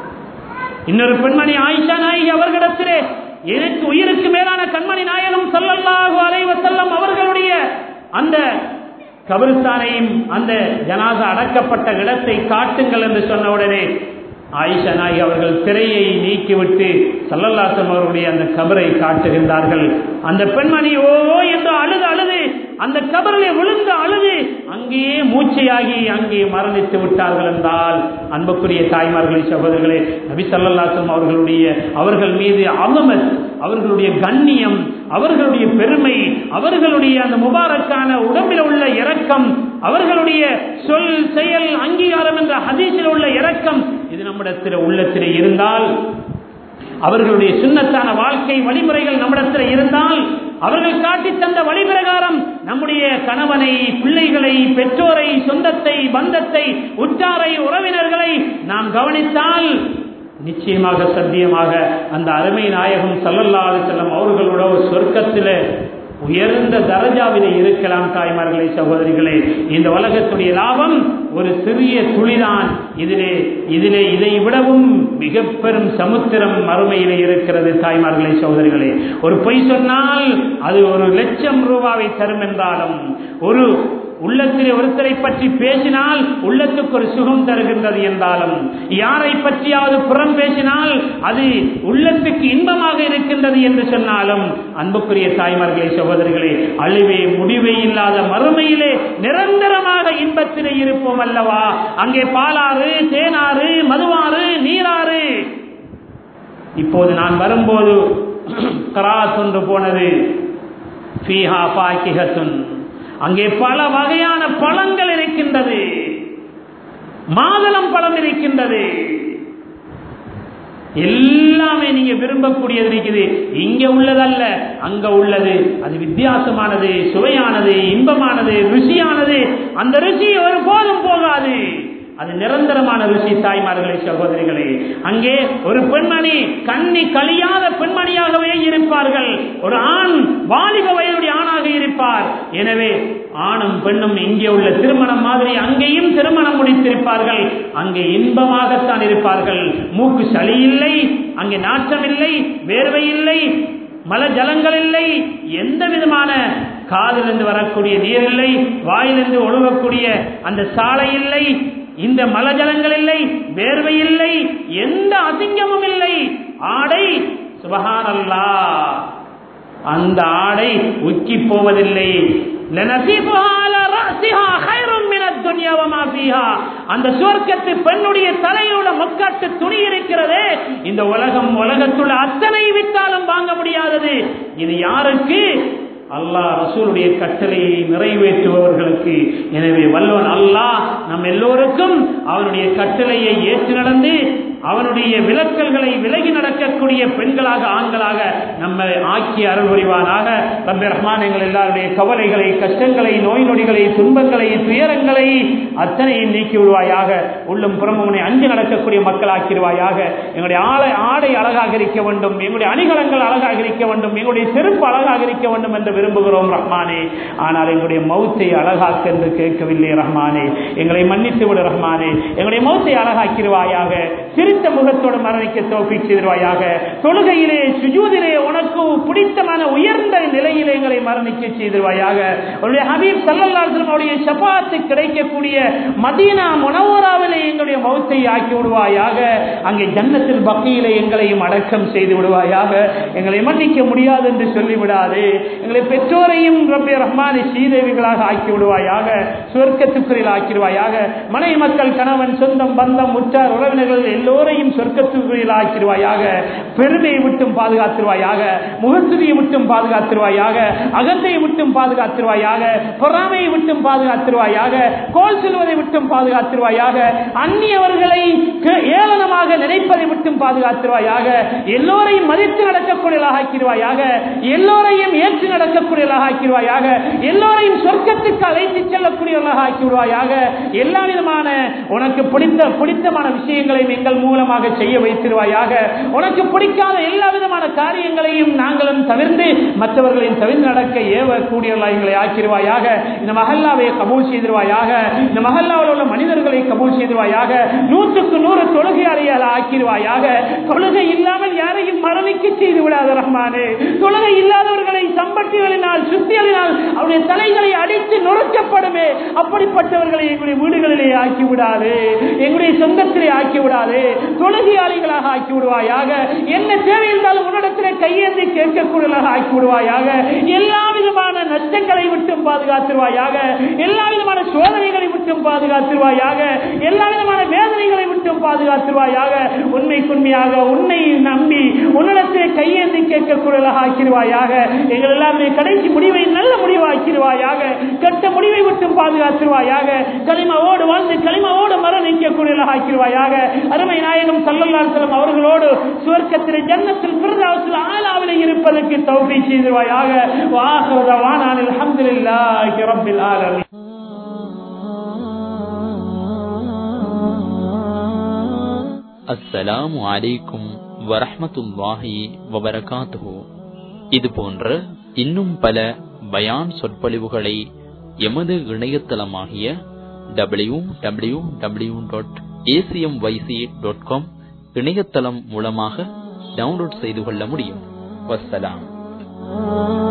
இன்னொரு பெண்மணி ஆயிஷா நாயகி அவர்களிடத்திலே எனக்கு உயிருக்கு மேலான கண்மணி நாயகம் சொல்லல்லாஹு அலைவ செல்லம் அவர்களுடைய அந்த கபிரிஸ்தானையும் அந்த ஜனாசா அடக்கப்பட்ட இடத்தை காட்டுங்கள் என்று சொன்ன உடனே ஆயிஷா நாயகி அவர்கள் திரையை நீக்கிவிட்டு சல்லல்லாசம் அவர்களுடைய அந்த கபரை காட்டுகின்றார்கள் அந்த பெண்மணி ஓ என்று அழுது அழுது அந்த கபரிலே விழுந்து அழுது அங்கேயே மூச்சையாகி அங்கே மரணித்து விட்டார்கள் என்றால் அன்புக்குரிய தாய்மார்களே சகோதரர்களே நபி சல்லல்லாசம் அவர்களுடைய அவர்கள் மீது அகமத் அவர்களுடைய கண்ணியம் அவர்களுடைய பெருமை அவர்களுடைய அந்த முபாரக்கான உடம்பில் உள்ள இரக்கம் அவர்களுடைய சொல் செயல் அங்கீகாரம் என்ற ஹதீஸில் உள்ள இரக்கம் இது நம்மிடத்தில் உள்ளத்தில் இருந்தால் அவர்களுடைய சுண்ணத்தான வாழ்க்கை வழிமுறைகள் நம்மிடத்தில் இருந்தால் அவர்கள் காட்டி தந்த வழிபிரகாரம் நம்முடைய கணவனை பிள்ளைகளை பெற்றோரை சொந்தத்தை பந்தத்தை உற்றாரை உறவினர்களை நாம் கவனித்தால் நிச்சயமாக சத்தியமாக அந்த அருமை நாயகம் சல்லல்லா செல்லம் அவர்களோட சொர்க்கத்தில் உயர்ந்த தரஜாவிலே இருக்கலாம் தாய்மார்களே சகோதரிகளே இந்த உலகத்துடைய லாபம் ஒரு சிறிய துளிதான் இதிலே இதிலே இதை விடவும் மிக பெரும் சமுத்திரம் மறுமையிலே இருக்கிறது தாய்மார்களே சகோதரிகளே ஒரு பொய் சொன்னால் அது ஒரு லட்சம் ரூபாவை தரும் என்றாலும் ஒரு உள்ளத்திலே ஒருத்தரை பற்றி பேசினால் உள்ளத்துக்கு ஒரு சுகம் தருகின்றது என்றாலும் யாரை பற்றியாவது புறம் பேசினால் அது உள்ளத்துக்கு இன்பமாக இருக்கின்றது என்று சொன்னாலும் அன்புக்குரிய தாய்மார்களே சகோதரிகளே அழிவே முடிவே இல்லாத மறுமையிலே நிரந்தரமாக இன்பத்திலே இருப்போம் அல்லவா அங்கே பாலாறு தேனாறு மதுவாறு நீராறு இப்போது நான் வரும்போது கராஸ் ஒன்று போனது ஃபீஹா பாக்கிகத்துன் அங்கே பல வகையான பழங்கள் இருக்கின்றது மாதுளம் பழம் இருக்கின்றது எல்லாமே நீங்க விரும்பக்கூடியது இருக்குது இங்க உள்ளதல்ல அங்க உள்ளது அது வித்தியாசமானது சுவையானது இன்பமானது ருசியானது அந்த ருசி ஒரு போதும் போகாது அது நிரந்தரமான ருசி தாய்மார்களே சகோதரிகளே அங்கே ஒரு பெண்மணி கண்ணி கழியாத பெண்மணியாகவே இருப்பார்கள் ஒரு ஆண் வாலிப வயதுடைய ஆணாக இருப்பார் எனவே ஆணும் பெண்ணும் இங்கே உள்ள திருமணம் மாதிரி அங்கேயும் திருமணம் முடித்திருப்பார்கள் அங்கே இன்பமாகத்தான் இருப்பார்கள் மூக்கு சளி இல்லை அங்கே நாற்றம் இல்லை வேர்வை இல்லை மல ஜலங்கள் இல்லை எந்த விதமான காதிலிருந்து வரக்கூடிய நீர் இல்லை வாயிலிருந்து ஒழுகக்கூடிய அந்த சாலை இல்லை இந்த மலஜலங்கள் இல்லை வேர்வை இல்லை எந்த அசிங்கமும் இல்லை ஆடை சுபகானல்லா அந்த ஆடை உக்கி போவதில்லை அந்த சுவர்க்கத்து பெண்ணுடைய தலையோட மக்காட்டு துணி இருக்கிறதே இந்த உலகம் உலகத்துள்ள அத்தனை விட்டாலும் வாங்க முடியாதது இது யாருக்கு அல்லாஹ் ரசூலுடைய கட்டளையை நிறைவேற்றுபவர்களுக்கு எனவே வல்லவன் அல்லாஹ் நம் எல்லோருக்கும் அவனுடைய கட்டளையை ஏற்று நடந்து அவனுடைய விலக்கல்களை விலகி நடக்கக்கூடிய பெண்களாக ஆண்களாக நம்மை ஆக்கி அருள் புரிவானாக ரப்பி ரஹ்மான் எங்கள் எல்லாருடைய கவலைகளை கஷ்டங்களை நோய் நொடிகளை துன்பங்களை துயரங்களை அத்தனையும் நீக்கி விடுவாயாக உள்ளும் புறமுனை அஞ்சு நடக்கக்கூடிய மக்கள் ஆக்கிடுவாயாக எங்களுடைய ஆளை ஆடை அழகாக இருக்க வேண்டும் எங்களுடைய அணிகலங்கள் அழகாக இருக்க வேண்டும் எங்களுடைய செருப்பு அழகாக இருக்க வேண்டும் என்று விரும்புகிறோம் ரஹ்மானே ஆனால் எங்களுடைய மௌத்தை அழகாக்க என்று கேட்கவில்லை ரஹ்மானே எங்களை மன்னித்து விடு ரஹ்மானே எங்களுடைய மௌத்தை அழகாக்கிடுவாயாக சிரித்த முகத்தோடு மரணிக்க தோப்பி செய்திருவாயாக தொழுகையிலே சுஜூதிலே உனக்கு பிடித்தமான உயர்ந்த நிலையிலே எங்களை மரணிக்க செய்திருவாயாக உன்னுடைய ஹபீப் சல்லல்லாஹு அவருடைய சபாத்து கிடைக்கக்கூடிய மதீனா முனவராவிலே எங்களுடைய மௌத்தை ஆக்கி விடுவாயாக அங்கே ஜன்னத்தில் பக்கியிலே எங்களையும் அடக்கம் செய்து விடுவாயாக எங்களை மன்னிக்க முடியாது என்று சொல்லிவிடாது எங்களை பெற்றோரையும் ரப்பே ரஹ்மானை ஸ்ரீதேவிகளாக ஆக்கி விடுவாயாக சொர்க்கத்துக்குறியில் ஆக்கிடுவாயாக மனை மக்கள் கணவன் சொந்தம் பந்தம் உற்றார் உறவினர்கள் எல்லோரையும் சொர்க்கத்துக்குறியில் ஆக்கிடுவாயாக பெருமையை விட்டும் பாதுகாத்துருவாயாக முகத்துதியை விட்டும் பாதுகாத்துருவாயாக அகந்தையை விட்டும் பாதுகாத்திருவாயாக பொறாமையை விட்டும் பாதுகாத்திருவாயாக கோல் செல்வதை விட்டும் பாதுகாத்திருவாயாக அந்நியவர்களை கே- ஏளனமாக நினைப்பதை விட்டும் பாதுகாத்திருவாயாக எல்லோரையும் மதித்து நடக்கக்கூடியதாக ஆக்கிடுவாயாக எல்லோரையும் ஏற்று நடக்கக்கூடியதாக ஆக்கிடுவாயாக எல்லோரையும் சொர்க்கத்துக்கு அழைத்து செல்லக்கூடியவர்களாக ஆக்கிவிடுவாயாக எல்லா விதமான உனக்கு பிடித்த பிடித்தமான விஷயங்களையும் எங்கள் மூலமாக செய்ய வைத்திருவாயாக உனக்கு பிடிக்காத எல்லா விதமான காரியங்களையும் நாங்களும் தவிர்த்து மற்றவர்களையும் தவிர்த்து நடக்க ஏவக்கூடியவர்களாக எங்களை ஆக்கிடுவாயாக இந்த மஹல்லாவை கபூல் செய்திருவாயாக இந்த மஹல்லாவில் உள்ள மனிதர்களை கபூல் செய்திருவாயாக நூற்றுக்கு நூறு தொழுகையாளியால் ஆக்கிடுவாயாக தொழுகை இல்லாமல் யாரையும் மரணிக்க செய்து விடாத ரஹ்மானே தொழுகை இல்லாதவர்களை சம்பட்டிகளினால் சுத்தியலினால் அவருடைய தலைகளை அடித்து நொறுக்கப்படுமே அப்படிப்பட்டவர்களை எங்களுடைய வீடுகளிலே ஆக்கி விடாது எங்களுடைய சொந்தத்திலே ஆக்கி விடாது தொழுகையாளிகளாக ஆக்கி விடுவாயாக என்ன தேவை இருந்தாலும் உன்னிடத்திலே கையேந்தி கேட்கக்கூடியவர்களாக ஆக்கி விடுவாயாக எல்லா விதமான நஷ்டங்களை விட்டும் பாதுகாத்திருவாயாக எல்லா விதமான சோதனைகளை விட்டும் பாதுகாத்திருவாயாக எல்லா விதமான வேதனைகளை விட்டும் பாதுகாத்திருவாயாக உண்மைக்குண்மையாக உன்னை நம்பி உன்னிடத்திலே கையேந்தி கேட்கக்கூடியவர்களாக ஆக்கிடுவாயாக எங்கள் எல்லாருடைய கடைசி முடிவை நல்ல முடிவாக்கிடுவாயாக கெட்ட முடிவை விட்டும் பாதுகாத்திருவாயாக களிமாவோடு வாழ்ந்து களிமாவோடு மரணிக்கக்கூடியவர்களாக ஆக்கிடுவாயாக அருமை நாயகம் சல்லல்லாஹு அவர்களோடு சுவர்க்கத்தில் ஜன்னத்தில் பிரதாவத்தில் ஆலாவில் இருப்பதற்கு தௌபி செய்திருவாயாக வாஹரத வானானில் அல்ஹம்துலில்லாஹி ரப்பில் ஆலமீன் அஸ்ஸலாமு அலைக்கும் வரஹ்மத்துல்லாஹி வபரகாத்துஹு இது போன்ற இன்னும் பல பயான் சொற்பொழிவுகளை எமது இணையதளமாகிய W W W dot ACM YC dot com இணையதளம் மூலமாக டவுன்லோட் செய்து கொள்ள முடியும் வஸ்ஸலாம்